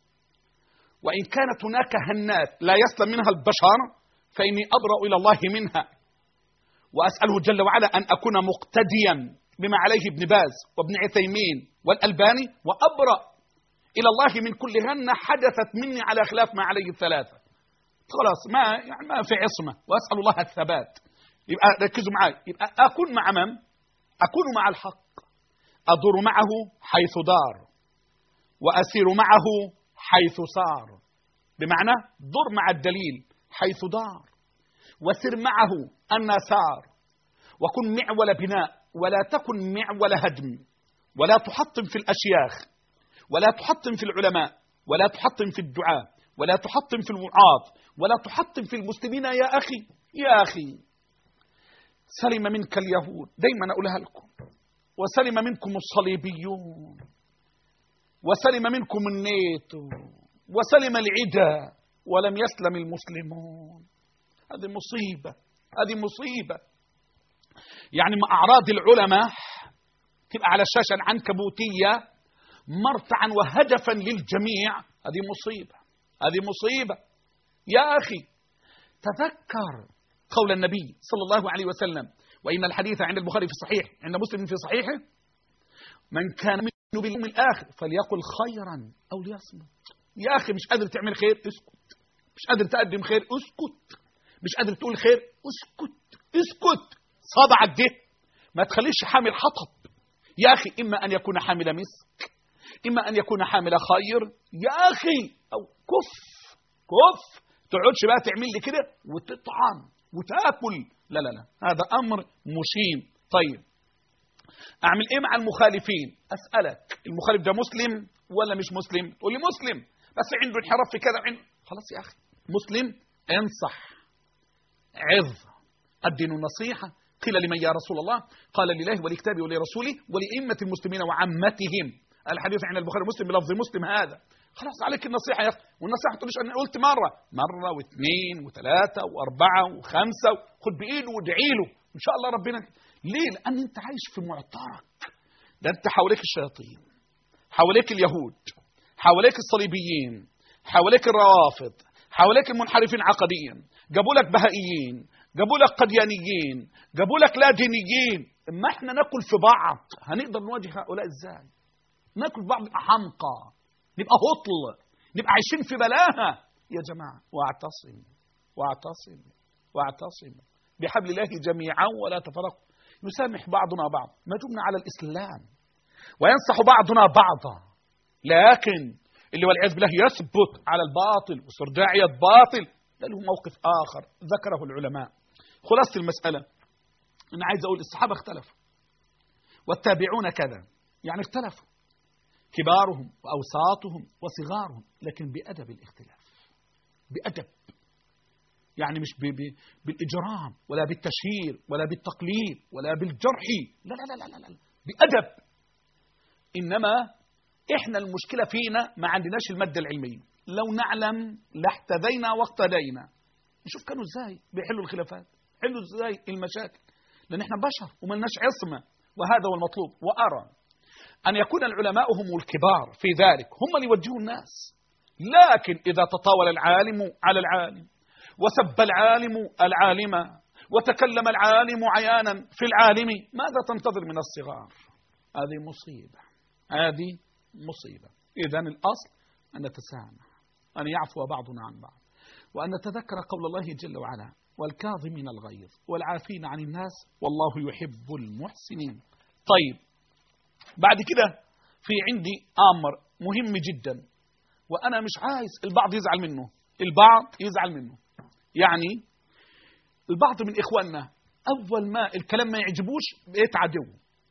وإن كانت هناك هنات لا يسلم منها البشر فإني أبرأ إلى الله منها وأسأله جل وعلا أن أكون مقتديا بما عليه ابن باز وابن عثيمين والألباني وأبرأ إلى الله من كل هنة حدثت مني على خلاف ما عليه الثلاثة خلاص ما يعني ما في عصمة وأسأل الله الثبات يبقى ركزوا معي يبقى أكون مع من؟ أكون مع الحق أدور معه حيث دار وأسير معه حيث صار بمعنى دور مع الدليل حيث دار وسر معه أن سار وكن معول بناء ولا تكن معول هدم ولا تحطم في الأشياخ ولا تحطم في العلماء ولا تحطم في الدعاء ولا تحطم في الوعاظ ولا تحطم في المسلمين يا أخي يا أخي سلم منك اليهود دايما أقولها لكم وسلم منكم الصليبيون وسلم منكم النيتو وسلم العدا ولم يسلم المسلمون هذه مصيبة هذه مصيبة يعني مع أعراض العلماء تبقى على الشاشة العنكبوتية مرتعا وهدفا للجميع هذه مصيبة هذه مصيبة يا أخي تذكر قول النبي صلى الله عليه وسلم وإن الحديث عند البخاري في الصحيح عند مسلم في صحيحه من كان منه باليوم الآخر فليقل خيرا أو ليصمت يا أخي مش قادر تعمل خير اسكت مش قادر تقدم خير اسكت مش قادر تقول خير اسكت اسكت صدعك ده ما تخليش حامل حطب يا أخي إما أن يكون حامل مسك إما أن يكون حامل خير يا أخي أو كف كف تقعدش بقى تعمل لي كده وتطعن وتاكل لا لا لا هذا أمر مشين طيب أعمل إيه مع المخالفين أسألك المخالف ده مسلم ولا مش مسلم تقول لي مسلم بس عنده انحراف في كذا عنده خلاص يا أخي مسلم انصح عظ الدين النصيحة قيل لمن يا رسول الله قال لله ولكتابه ولرسوله ولأئمة المسلمين وعامتهم الحديث عن البخاري ومسلم بلفظ مسلم هذا خلاص عليك النصيحة يا أخي والنصيحة تقولش أنا قلت مرة مرة واثنين وثلاثة وأربعة وخمسة خد بإيده وادعي له إن شاء الله ربنا ليه؟ لأن أنت عايش في معترك ده أنت حواليك الشياطين حواليك اليهود حواليك الصليبيين حواليك الروافض حواليك المنحرفين عقديا جابوا لك بهائيين جابوا لك قديانيين جابوا لك لا دينيين اما احنا ناكل في بعض هنقدر نواجه هؤلاء ازاي ناكل في بعض نبقى حمقى نبقى هطل نبقى عايشين في بلاهه يا جماعه واعتصم واعتصم واعتصم بحبل الله جميعا ولا تفرقوا نسامح بعضنا بعض ما دمنا على الاسلام وينصح بعضنا بعضا لكن اللي والعياذ بالله يثبت على الباطل ويصير داعية باطل ده له موقف آخر ذكره العلماء خلاصة المسألة أنا عايز أقول الصحابة اختلفوا والتابعون كذا يعني اختلفوا كبارهم وأوساطهم وصغارهم لكن بأدب الاختلاف بأدب يعني مش ب ب بالإجرام ولا بالتشهير ولا بالتقليد ولا بالجرح لا لا لا لا لا, لا. بأدب إنما إحنا المشكلة فينا ما عندناش المادة العلمية لو نعلم لاحتذينا واقتدينا نشوف كانوا إزاي بيحلوا الخلافات حلوا إزاي المشاكل لأن إحنا بشر وما لناش عصمة وهذا هو المطلوب وأرى أن يكون العلماء هم الكبار في ذلك هم اللي يوجهوا الناس لكن إذا تطاول العالم على العالم وسب العالم العالم وتكلم العالم عيانا في العالم ماذا تنتظر من الصغار هذه مصيبة هذه مصيبة إذا الأصل أن نتسامح أن يعفو بعضنا عن بعض وأن نتذكر قول الله جل وعلا والكاظمين الغيظ والعافين عن الناس والله يحب المحسنين طيب بعد كده في عندي أمر مهم جدا وأنا مش عايز البعض يزعل منه البعض يزعل منه يعني البعض من إخواننا أول ما الكلام ما يعجبوش بقيت عدو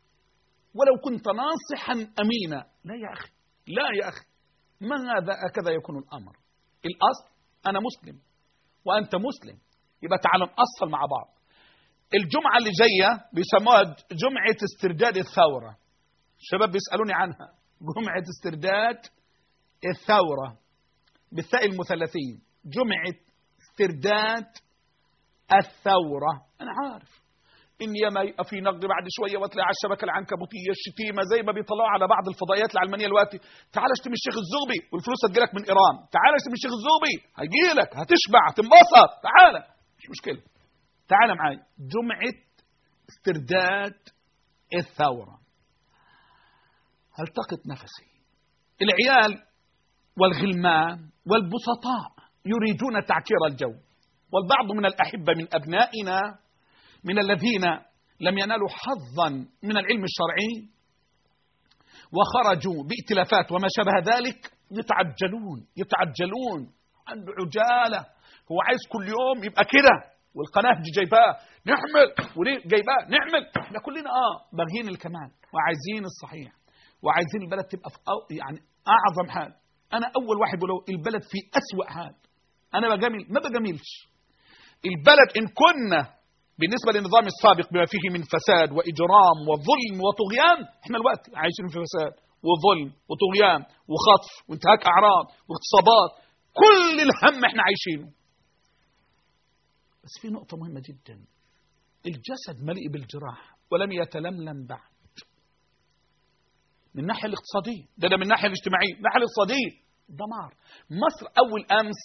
ولو كنت ناصحا أمينا لا يا أخي لا يا أخي ما هذا هكذا يكون الأمر الأصل أنا مسلم وأنت مسلم يبقى تعال نأصل مع بعض الجمعة اللي جاية بيسموها جمعة استرداد الثورة الشباب بيسألوني عنها جمعة استرداد الثورة بالثاء المثلثين جمعة استرداد الثورة أنا عارف إن ياما يبقى في نقد بعد شويه وتلاقي على الشبكه العنكبوتيه الشتيمه زي ما بيطلعوا على بعض الفضائيات العلمانيه دلوقتي تعال اشتم الشيخ الزغبي والفلوس هتجيلك من ايران تعال اشتم الشيخ الزغبي هيجيلك هتشبع هتنبسط تعال مش مشكله تعال معايا جمعه استرداد الثوره هلتقط نفسي العيال والغلمان والبسطاء يريدون تعكير الجو والبعض من الاحبه من ابنائنا من الذين لم ينالوا حظا من العلم الشرعي وخرجوا بائتلافات وما شابه ذلك يتعجلون يتعجلون عنده عجاله هو عايز كل يوم يبقى كده والقناه دي جايباه نحمل وليه جايباه نعمل احنا كلنا اه باغيين الكمال وعايزين الصحيح وعايزين البلد تبقى في أو يعني اعظم حال انا اول واحد بقول البلد في اسوا حال انا بجامل ما بجاملش البلد ان كنا بالنسبة للنظام السابق بما فيه من فساد وإجرام وظلم وطغيان احنا الوقت عايشين في فساد وظلم وطغيان وخطف وانتهاك أعراض واغتصابات كل الهم احنا عايشينه بس في نقطة مهمة جدا الجسد مليء بالجراح ولم يتلملم بعد من الناحية الاقتصادية ده, ده من الناحية الاجتماعية من الناحية الاقتصادية دمار مصر أول أمس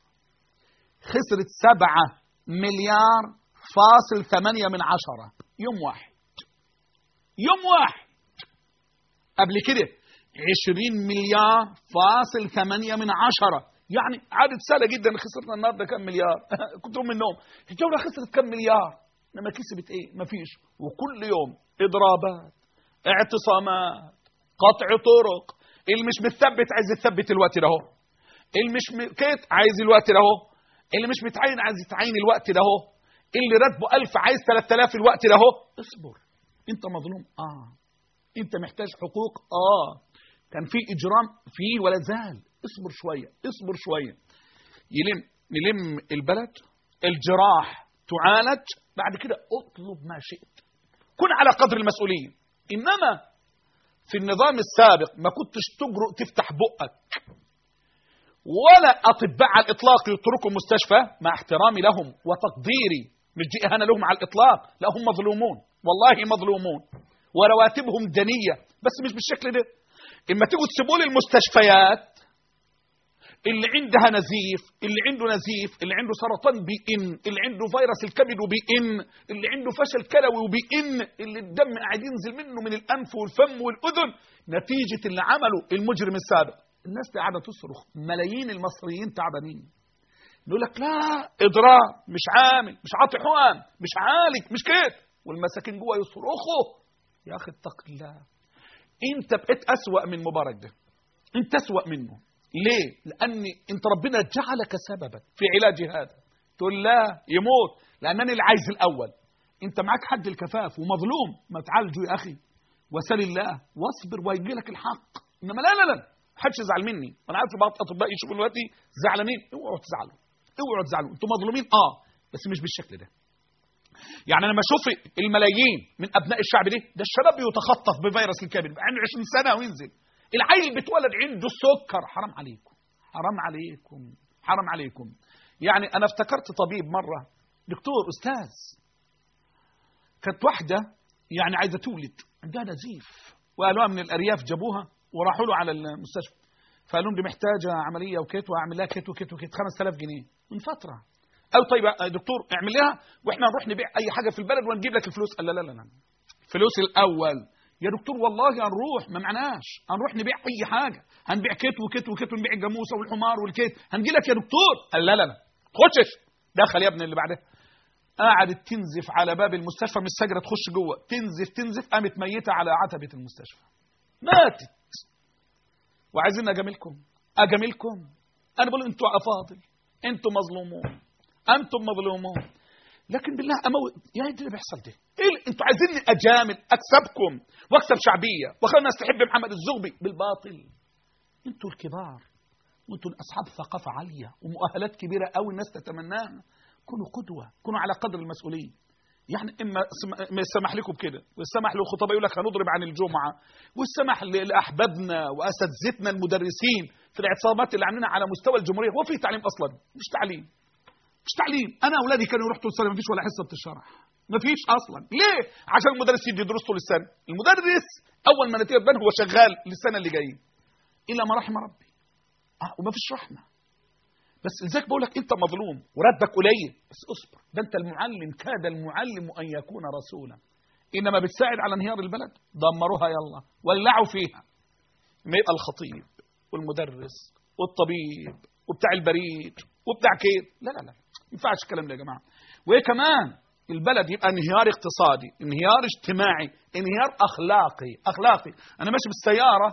خسرت سبعة مليار فاصل ثمانية من عشرة يوم واحد يوم واحد قبل كده عشرين مليار فاصل ثمانية من عشرة يعني عدد سهلة جدا خسرنا النهارده كم مليار كنت من النوم الدولة خسرت كم مليار انما كسبت ايه مفيش وكل يوم اضرابات اعتصامات قطع طرق اللي مش متثبت عايز يتثبت الوقت ده اهو اللي مش م- كيت عايز الوقت ده اهو اللي مش متعين عايز يتعين الوقت ده اهو اللي راتبه 1000 عايز 3000 الوقت ده اهو اصبر انت مظلوم اه انت محتاج حقوق اه كان في اجرام فيه ولا زال اصبر شويه اصبر شويه يلم نلم البلد الجراح تعالج بعد كده اطلب ما شئت كن على قدر المسؤوليه انما في النظام السابق ما كنتش تجرؤ تفتح بقك ولا اطباء على الاطلاق يتركوا مستشفى مع احترامي لهم وتقديري مش دي اهانه لهم على الاطلاق لا هم مظلومون والله مظلومون ورواتبهم دنيه بس مش بالشكل ده اما تيجوا تسيبوا لي المستشفيات اللي عندها نزيف اللي عنده نزيف اللي عنده سرطان بيئن اللي عنده فيروس الكبد وبيئن اللي عنده فشل كلوي وبيئن اللي الدم قاعد ينزل منه من الانف والفم والاذن نتيجه اللي عمله المجرم السابق الناس دي قاعده تصرخ ملايين المصريين تعبانين يقول لك لا اضرار مش عامل مش عاطي حقن مش عالج مش كده والمساكين جوه يصرخوا يا اخي اتق الله انت بقيت اسوا من مبارك ده انت اسوا منه ليه لان انت ربنا جعلك سببا في علاج هذا تقول لا يموت لانني اللي عايز الاول انت معاك حد الكفاف ومظلوم ما تعالجه يا اخي وسل الله واصبر ويجي لك الحق انما لا لا لا حدش يزعل مني انا عارف بعض الاطباء يشوفوا دلوقتي زعلانين اوعوا تزعلوا اوعوا تزعلوا انتوا مظلومين اه بس مش بالشكل ده يعني انا لما اشوف الملايين من ابناء الشعب ده ده الشباب بيتخطف بفيروس الكبد عنده 20 سنه وينزل العيل بيتولد عنده السكر حرام عليكم حرام عليكم حرام عليكم يعني انا افتكرت طبيب مره دكتور استاذ كانت واحده يعني عايزه تولد عندها نزيف وقالوها من الارياف جابوها وراحوا له على المستشفى فقال لهم دي محتاجه عمليه وكيت واعمل لها كيت وكيت وكيت 5000 جنيه من فتره او طيب يا دكتور اعمل لها واحنا نروح نبيع اي حاجه في البلد ونجيب لك الفلوس قال لا لا لا لا فلوس الاول يا دكتور والله هنروح ما معناش هنروح نبيع اي حاجه هنبيع كيت وكيت وكيت ونبيع الجاموسه والحمار والكيت هنجي لك يا دكتور قال لا لا لا خشش دخل يا ابني اللي بعدها قعدت تنزف على باب المستشفى من السجره تخش جوه تنزف تنزف قامت ميته على عتبه المستشفى ماتت وعايزين اجاملكم اجاملكم انا بقول انتوا افاضل انتوا مظلومون انتم مظلومون لكن بالله اموت يا ايه اللي بيحصل ده ايه اللي- انتوا عايزيني اجامل اكسبكم واكسب شعبيه واخلي الناس تحب محمد الزغبي بالباطل انتوا الكبار وانتوا اصحاب ثقافه عاليه ومؤهلات كبيره قوي الناس تتمناها كونوا قدوه كونوا على قدر المسؤوليه يعني اما سم- ما يسمح لكم كده ويسمح للخطباء يقول لك هنضرب عن الجمعه ويسمح ل- لاحبابنا واساتذتنا المدرسين في الاعتصامات اللي عاملينها على مستوى الجمهوريه هو في تعليم اصلا مش تعليم مش تعليم انا اولادي كانوا يروحوا طول السنه ما فيش ولا حصه بتشرح ما فيش اصلا ليه عشان المدرس يدي دروس طول السنه المدرس اول ما نتيجه تبان هو شغال للسنه اللي جايه الا ما رحم ربي اه وما فيش رحمه بس لذلك بقول لك انت مظلوم وراتبك قليل بس اصبر ده انت المعلم كاد المعلم ان يكون رسولا انما بتساعد على انهيار البلد دمروها يلا ولعوا فيها ما يبقى الخطيب والمدرس والطبيب وبتاع البريد وبتاع كيد لا لا لا ما ينفعش الكلام ده يا جماعه وايه كمان البلد يبقى انهيار اقتصادي انهيار اجتماعي انهيار اخلاقي اخلاقي انا ماشي بالسياره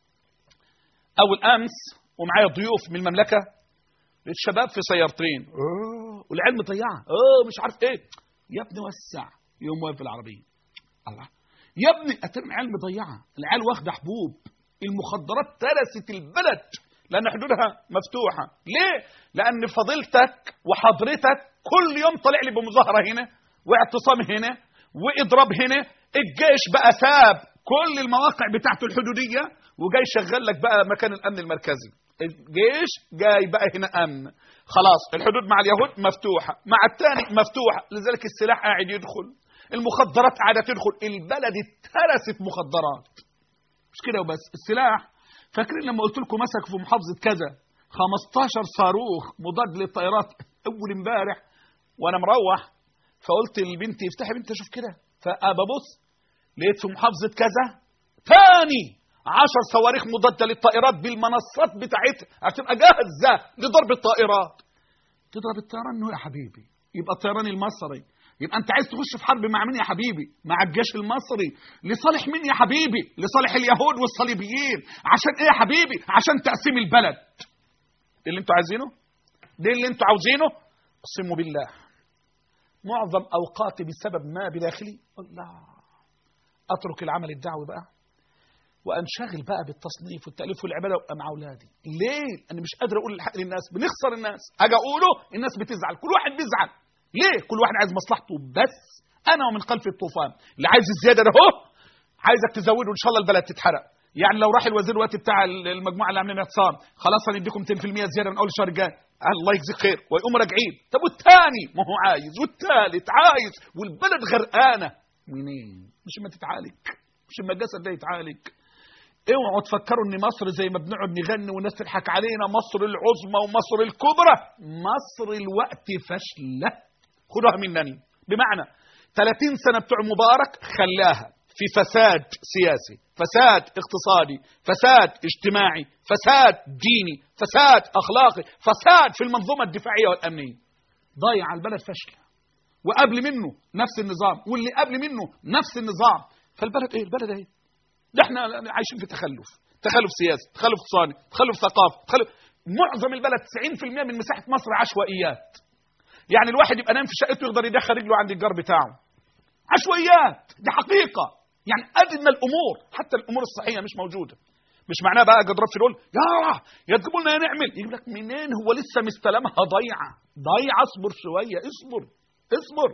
اول امس ومعايا ضيوف من المملكه لقيت شباب في سيارتين اه والعيال مضيعه اه مش عارف ايه يا ابني وسع يوم واقف العربيه الله يا ابني اترمي العيال مضيعه العيال واخده حبوب المخدرات ترست البلد لان حدودها مفتوحه ليه لان فضيلتك وحضرتك كل يوم طالع لي بمظاهره هنا واعتصام هنا واضراب هنا الجيش بقى ساب كل المواقع بتاعته الحدوديه وجاي شغال لك بقى مكان الامن المركزي الجيش جاي بقى هنا امن خلاص الحدود مع اليهود مفتوحه مع الثاني مفتوحه لذلك السلاح قاعد يدخل المخدرات قاعده تدخل البلد اتهرست مخدرات مش كده وبس السلاح فاكرين لما قلت لكم مسك في محافظه كذا 15 صاروخ مضاد للطائرات اول امبارح وانا مروح فقلت لبنتي افتحي بنتي اشوف كده فابص لقيت في محافظه كذا ثاني عشر صواريخ مضاده للطائرات بالمنصات بتاعتها هتبقى جاهزه لضرب الطائرات تضرب الطيران إنه يا حبيبي يبقى الطيران المصري يبقى انت عايز تخش في حرب مع مين يا حبيبي مع الجيش المصري لصالح مين يا حبيبي لصالح اليهود والصليبيين عشان ايه يا حبيبي عشان تقسيم البلد ده اللي انتوا عايزينه ده اللي انتوا عاوزينه اقسموا بالله معظم اوقاتي بسبب ما بداخلي الله اترك العمل الدعوي بقى وانشغل بقى بالتصنيف والتاليف والعباده وابقى مع اولادي ليه انا مش قادر اقول الحق للناس بنخسر الناس اجي اقوله الناس بتزعل كل واحد بيزعل ليه كل واحد عايز مصلحته بس انا ومن خلف الطوفان اللي عايز الزياده ده اهو عايزك تزوده ان شاء الله البلد تتحرق يعني لو راح الوزير الوقت بتاع المجموعه اللي عاملين اعتصام خلاص هنديكم 200% زياده من اول الشهر الجاي الله يجزيك خير ويقوموا راجعين طب والثاني ما هو عايز والثالث عايز والبلد غرقانه منين مش اما تتعالج مش اما الجسد ده يتعالج اوعوا تفكروا ان مصر زي ما بنقعد نغني والناس تضحك علينا مصر العظمى ومصر الكبرى مصر الوقت فاشله خدوها منني بمعنى 30 سنه بتوع مبارك خلاها في فساد سياسي فساد اقتصادي فساد اجتماعي فساد ديني فساد اخلاقي فساد في المنظومه الدفاعيه والامنيه ضيع البلد فاشله وقبل منه نفس النظام واللي قبل منه نفس النظام فالبلد ايه البلد ايه ده احنا عايشين في تخلف تخلف سياسي تخلف اقتصادي تخلف ثقافي تخلف معظم البلد 90% من مساحه مصر عشوائيات يعني الواحد يبقى نايم في شقته يقدر يدخل رجله عند الجار بتاعه عشوائيات دي حقيقه يعني ادنى الامور حتى الامور الصحيه مش موجوده مش معناه بقى اجي اضرب في دول يا يا تجيبوا لنا يا نعمل يقول لك منين هو لسه مستلمها ضيعه ضيعه اصبر شويه اصبر اصبر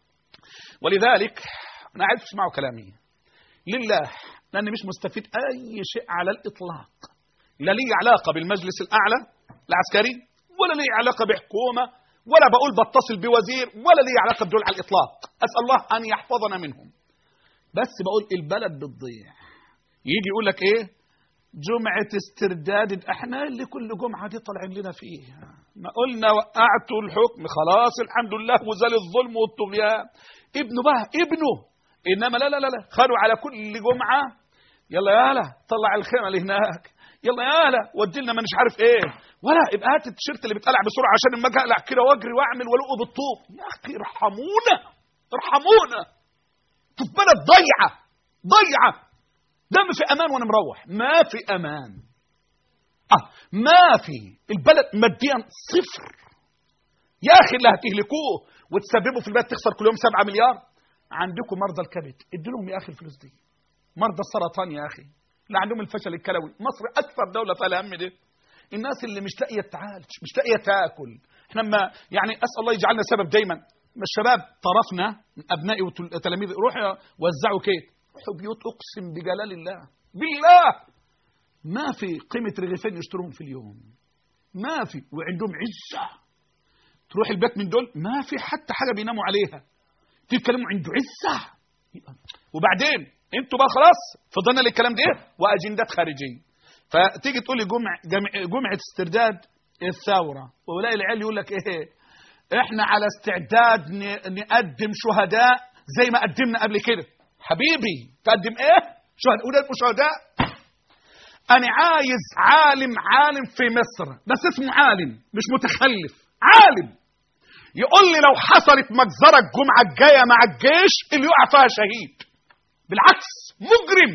ولذلك انا عايز تسمعوا كلامي لله لاني مش مستفيد اي شيء على الاطلاق لا لي علاقه بالمجلس الاعلى العسكري ولا لي علاقه بحكومه ولا بقول بتصل بوزير ولا لي علاقه بدول على الاطلاق اسال الله ان يحفظنا منهم بس بقول البلد بتضيع يجي يقول لك ايه جمعة استرداد احنا اللي كل جمعة دي طالعين لنا فيها ما قلنا وقعتوا الحكم خلاص الحمد لله وزال الظلم والطغيان ابنه بقى ابنه انما لا لا لا لا خدوا على كل جمعة يلا يالا طلع الخيمة اللي هناك يلا يالا ودي لنا ما مش عارف ايه ولا يبقى هات التيشيرت اللي بيتقلع بسرعه عشان اما اجي اقلع كده واجري واعمل والقه بالطوب يا اخي ارحمونا ارحمونا في بلد ضيعه ضيعه دم في امان وانا مروح ما في امان اه ما في البلد ماديا صفر يا اخي اللي هتهلكوه وتسببوا في البلد تخسر كل يوم 7 مليار عندكم مرضى الكبد ادوا لهم يا اخي الفلوس دي مرضى السرطان يا اخي اللي عندهم الفشل الكلوي مصر اكثر دوله فيها الهم ده الناس اللي مش لاقيه تعالج مش لاقيه تاكل احنا ما يعني اسال الله يجعلنا سبب دايما ما الشباب طرفنا من ابنائي وتلاميذي روحوا وزعوا كيك روحوا بيوت اقسم بجلال الله بالله ما في قيمه رغيفين يشتروهم في اليوم ما في وعندهم عزه تروح البيت من دول ما في حتى حاجه بيناموا عليها تتكلموا عنده عزه وبعدين انتوا بقى خلاص فضلنا للكلام ده واجندات خارجيه فتيجي تقول لي جمع جمع جمعه استرداد الثوره ولاقي العيال يقول لك ايه احنا على استعداد نقدم شهداء زي ما قدمنا قبل كده حبيبي تقدم ايه شهداء ولاد شهداء انا عايز عالم عالم في مصر بس اسمه عالم مش متخلف عالم يقول لي لو حصلت مجزرة الجمعة الجاية مع الجيش اللي يقع فيها شهيد بالعكس مجرم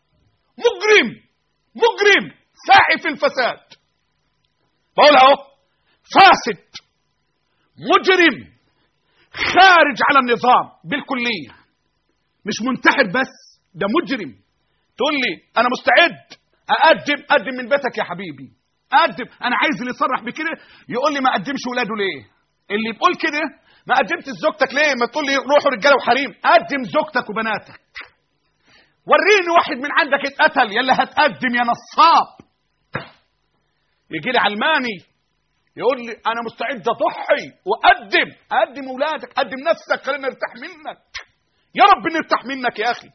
مجرم مجرم ساعي في الفساد بقول اهو فاسد مجرم خارج على النظام بالكلية مش منتحر بس ده مجرم تقول لي انا مستعد اقدم قدم من بيتك يا حبيبي قدم انا عايز اللي يصرح بكده يقول لي ما قدمش ولاده ليه اللي بيقول كده ما قدمت زوجتك ليه ما تقول لي روحوا رجاله وحريم قدم زوجتك وبناتك وريني واحد من عندك اتقتل يلا هتقدم يا نصاب يجي لي علماني يقول لي انا مستعد اضحي واقدم اقدم اولادك قدم نفسك خلينا نرتاح منك يا رب نرتاح منك يا اخي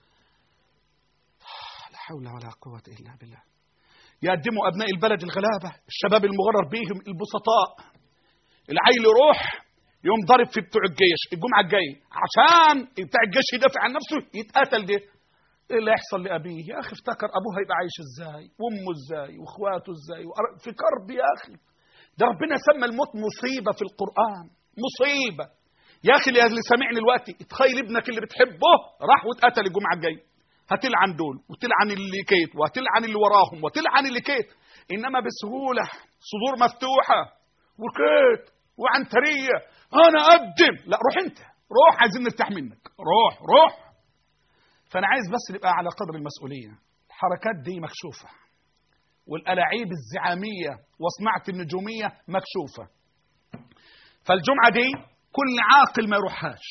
لا حول ولا قوه الا بالله يقدموا ابناء البلد الغلابه الشباب المغرر بيهم البسطاء العيل يروح يوم ضرب في بتوع الجيش الجمعه الجايه عشان بتاع الجيش يدافع عن نفسه يتقتل ده ايه اللي يحصل لابيه يا اخي افتكر ابوه هيبقى عايش ازاي وامه ازاي واخواته ازاي وقر- في كرب يا اخي ده ربنا سمى الموت مصيبه في القران مصيبه يا اخي اللي سامعني دلوقتي تخيل ابنك اللي بتحبه راح واتقتل الجمعه الجايه هتلعن دول وتلعن اللي كيت وهتلعن اللي وراهم وتلعن اللي كيت انما بسهوله صدور مفتوحه وكيت وعنتريه انا اقدم لا روح انت روح عايزين نرتاح منك روح روح فانا عايز بس نبقى على قدر المسؤوليه الحركات دي مكشوفه والالاعيب الزعاميه وصناعه النجوميه مكشوفه فالجمعه دي كل عاقل ما يروحهاش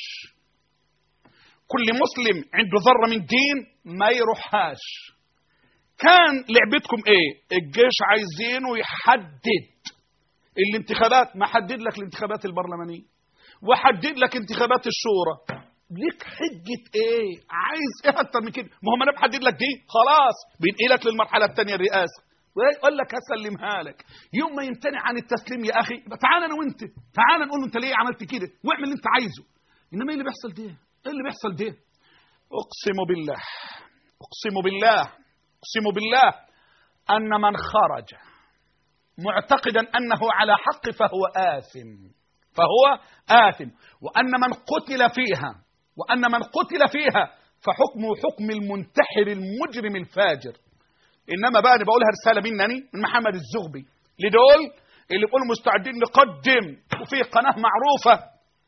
كل مسلم عنده ذره من دين ما يروحهاش كان لعبتكم ايه الجيش عايزينه يحدد الانتخابات ما حدد لك الانتخابات البرلمانيه وحدد لك انتخابات الشورى ليك حجة ايه عايز ايه اكتر من كده ما هو ما انا بحدد لك دي خلاص بينقلك للمرحلة الثانية الرئاسة ويقول لك هسلمها لك يوم ما يمتنع عن التسليم يا اخي يبقى تعال انا وانت تعال نقول له انت ليه عملت كده واعمل اللي انت عايزه انما ايه اللي بيحصل ده ايه اللي بيحصل ده اقسم بالله اقسم بالله اقسم بالله ان من خرج معتقدا انه على حق فهو آثم فهو آثم وأن من قتل فيها وأن من قتل فيها فحكمه حكم المنتحر المجرم الفاجر إنما بقى أنا بقولها رسالة منني من محمد الزغبي لدول اللي بيقولوا مستعدين نقدم وفي قناة معروفة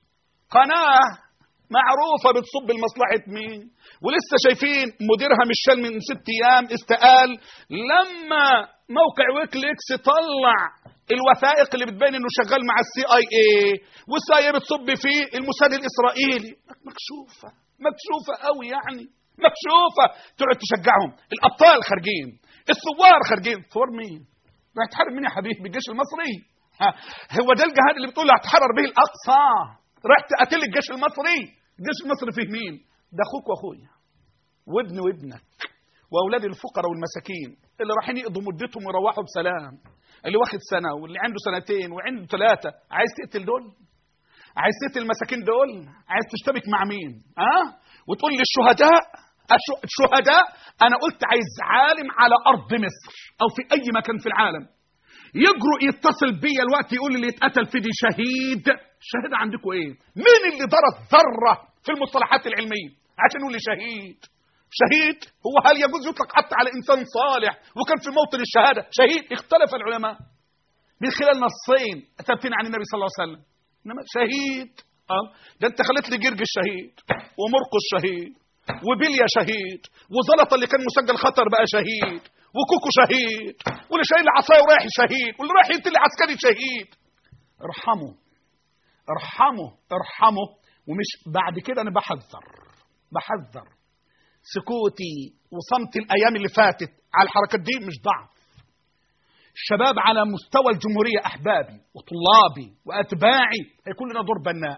قناة معروفة بتصب لمصلحة مين ولسه شايفين مديرها مش شال من ست أيام استقال لما موقع ويكليكس طلع الوثائق اللي بتبين انه شغال مع السي اي اي والسي اي بتصب فيه الموساد الاسرائيلي مكشوفه مكشوفه قوي يعني مكشوفه تقعد تشجعهم الابطال خارجين الثوار خارجين ثوار مين؟ راح تحارب مين يا حبيبي بالجيش المصري ها هو ده الجهاد اللي بتقول هتحرر به الاقصى راح تقاتل الجيش المصري الجيش المصري فيه مين؟ ده اخوك واخويا وابن وابنك واولاد الفقراء والمساكين اللي رايحين يقضوا مدتهم ويروحوا بسلام اللي واخد سنه واللي عنده سنتين وعنده ثلاثه عايز تقتل دول عايز تقتل المساكين دول عايز تشتبك مع مين ها أه؟ وتقول لي الشهداء الش- الشهداء انا قلت عايز عالم على ارض مصر او في اي مكان في العالم يجرؤ يتصل بيا الوقت يقول لي اللي اتقتل في دي شهيد شهيد عندكم ايه مين اللي درس ذره في المصطلحات العلميه عشان يقول لي شهيد شهيد هو هل يجوز يطلق حتى على انسان صالح وكان في موطن الشهاده شهيد اختلف العلماء من خلال نصين ثابتين عن النبي صلى الله عليه وسلم انما شهيد اه ده انت خليت لي جرج الشهيد ومرقس شهيد وبليا شهيد وزلطه اللي كان مسجل خطر بقى شهيد وكوكو شهيد واللي شايل عصايه ورايح شهيد واللي رايح يقتل عسكري شهيد ارحموا ارحموا ارحموا ومش بعد كده انا بحذر بحذر سكوتي وصمت الايام اللي فاتت على الحركات دي مش ضعف الشباب على مستوى الجمهوريه احبابي وطلابي واتباعي هيكون لنا دور بناء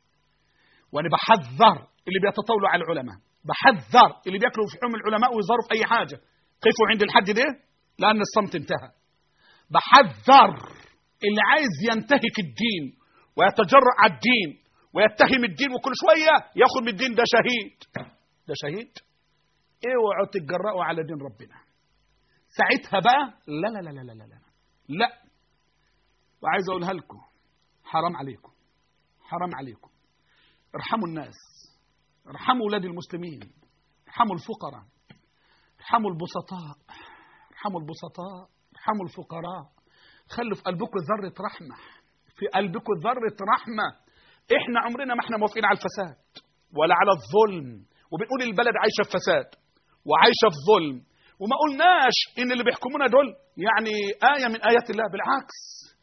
وانا بحذر اللي بيتطاولوا على العلماء بحذر اللي بياكلوا في حوم العلماء ويظهروا في اي حاجه قفوا عند الحد ده لان الصمت انتهى بحذر اللي عايز ينتهك الدين ويتجرأ على الدين ويتهم الدين وكل شويه ياخذ من الدين ده شهيد ده شهيد اوعوا تتجرأوا على دين ربنا ساعتها بقى لا لا لا لا لا لا لا لا وعايز اقولها لكم حرام عليكم حرام عليكم ارحموا الناس ارحموا اولاد المسلمين ارحموا الفقراء ارحموا البسطاء ارحموا البسطاء ارحموا الفقراء خلوا في قلبكم ذرة رحمة في قلبكم ذرة رحمة احنا عمرنا ما احنا موافقين على الفساد ولا على الظلم وبنقول البلد عايشة في فساد وعايشة في ظلم وما قلناش ان اللي بيحكمونا دول يعني آية من آيات الله بالعكس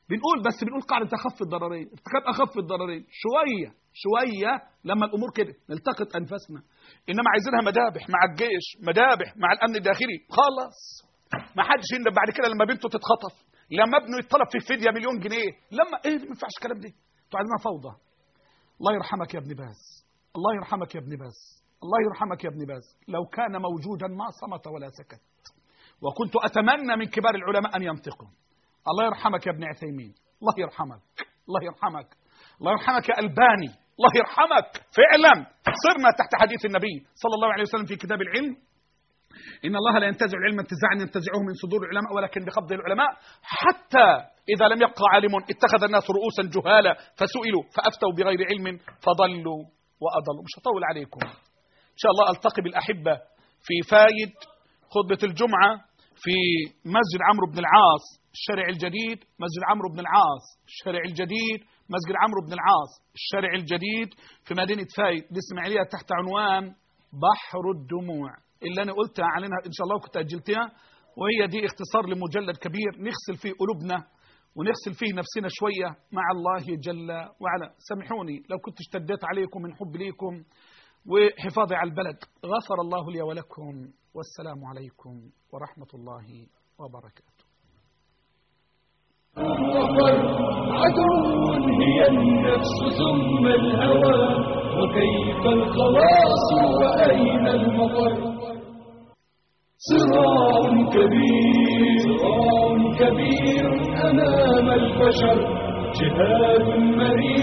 بنقول بس بنقول قاعدة أخف الضررين ارتكاب أخف الضررين شوية شوية لما الأمور كده نلتقط أنفسنا إنما عايزينها مذابح مع الجيش مذابح مع الأمن الداخلي خلاص ما حدش يندم بعد كده لما بنته تتخطف لما ابنه يتطلب في فدية مليون جنيه لما ايه ما ينفعش الكلام ده انتوا عايزينها فوضى الله يرحمك يا ابن باز الله يرحمك يا ابن باز الله يرحمك يا ابن باز لو كان موجودا ما صمت ولا سكت وكنت أتمنى من كبار العلماء أن ينطقوا الله يرحمك يا ابن عثيمين الله يرحمك الله يرحمك الله يرحمك يا ألباني الله يرحمك فعلا صرنا تحت حديث النبي صلى الله عليه وسلم في كتاب العلم إن الله لا ينتزع العلم انتزاعا ينتزعه من صدور العلماء ولكن بقبض العلماء حتى إذا لم يبقى عالم اتخذ الناس رؤوسا جهالا فسئلوا فأفتوا بغير علم فضلوا وأضلوا مش هطول عليكم إن شاء الله ألتقي بالأحبة في فايد خطبة الجمعة في مسجد عمرو بن العاص الشارع الجديد مسجد عمرو بن العاص الشارع الجديد مسجد عمرو بن العاص الشارع الجديد في مدينة فايد الإسماعيلية تحت عنوان بحر الدموع اللي أنا قلتها علينا إن شاء الله كنت أجلتها وهي دي اختصار لمجلد كبير نغسل فيه قلوبنا ونغسل فيه نفسنا شوية مع الله جل وعلا سامحوني لو كنت اشتديت عليكم من حب ليكم وحفاظي على البلد غفر الله لي ولكم والسلام عليكم ورحمة الله وبركاته وفر عدو هي النفس ثم الهوى وكيف الخلاص وأين المفر صراع كبير صراع كبير أمام البشر جهاد مريض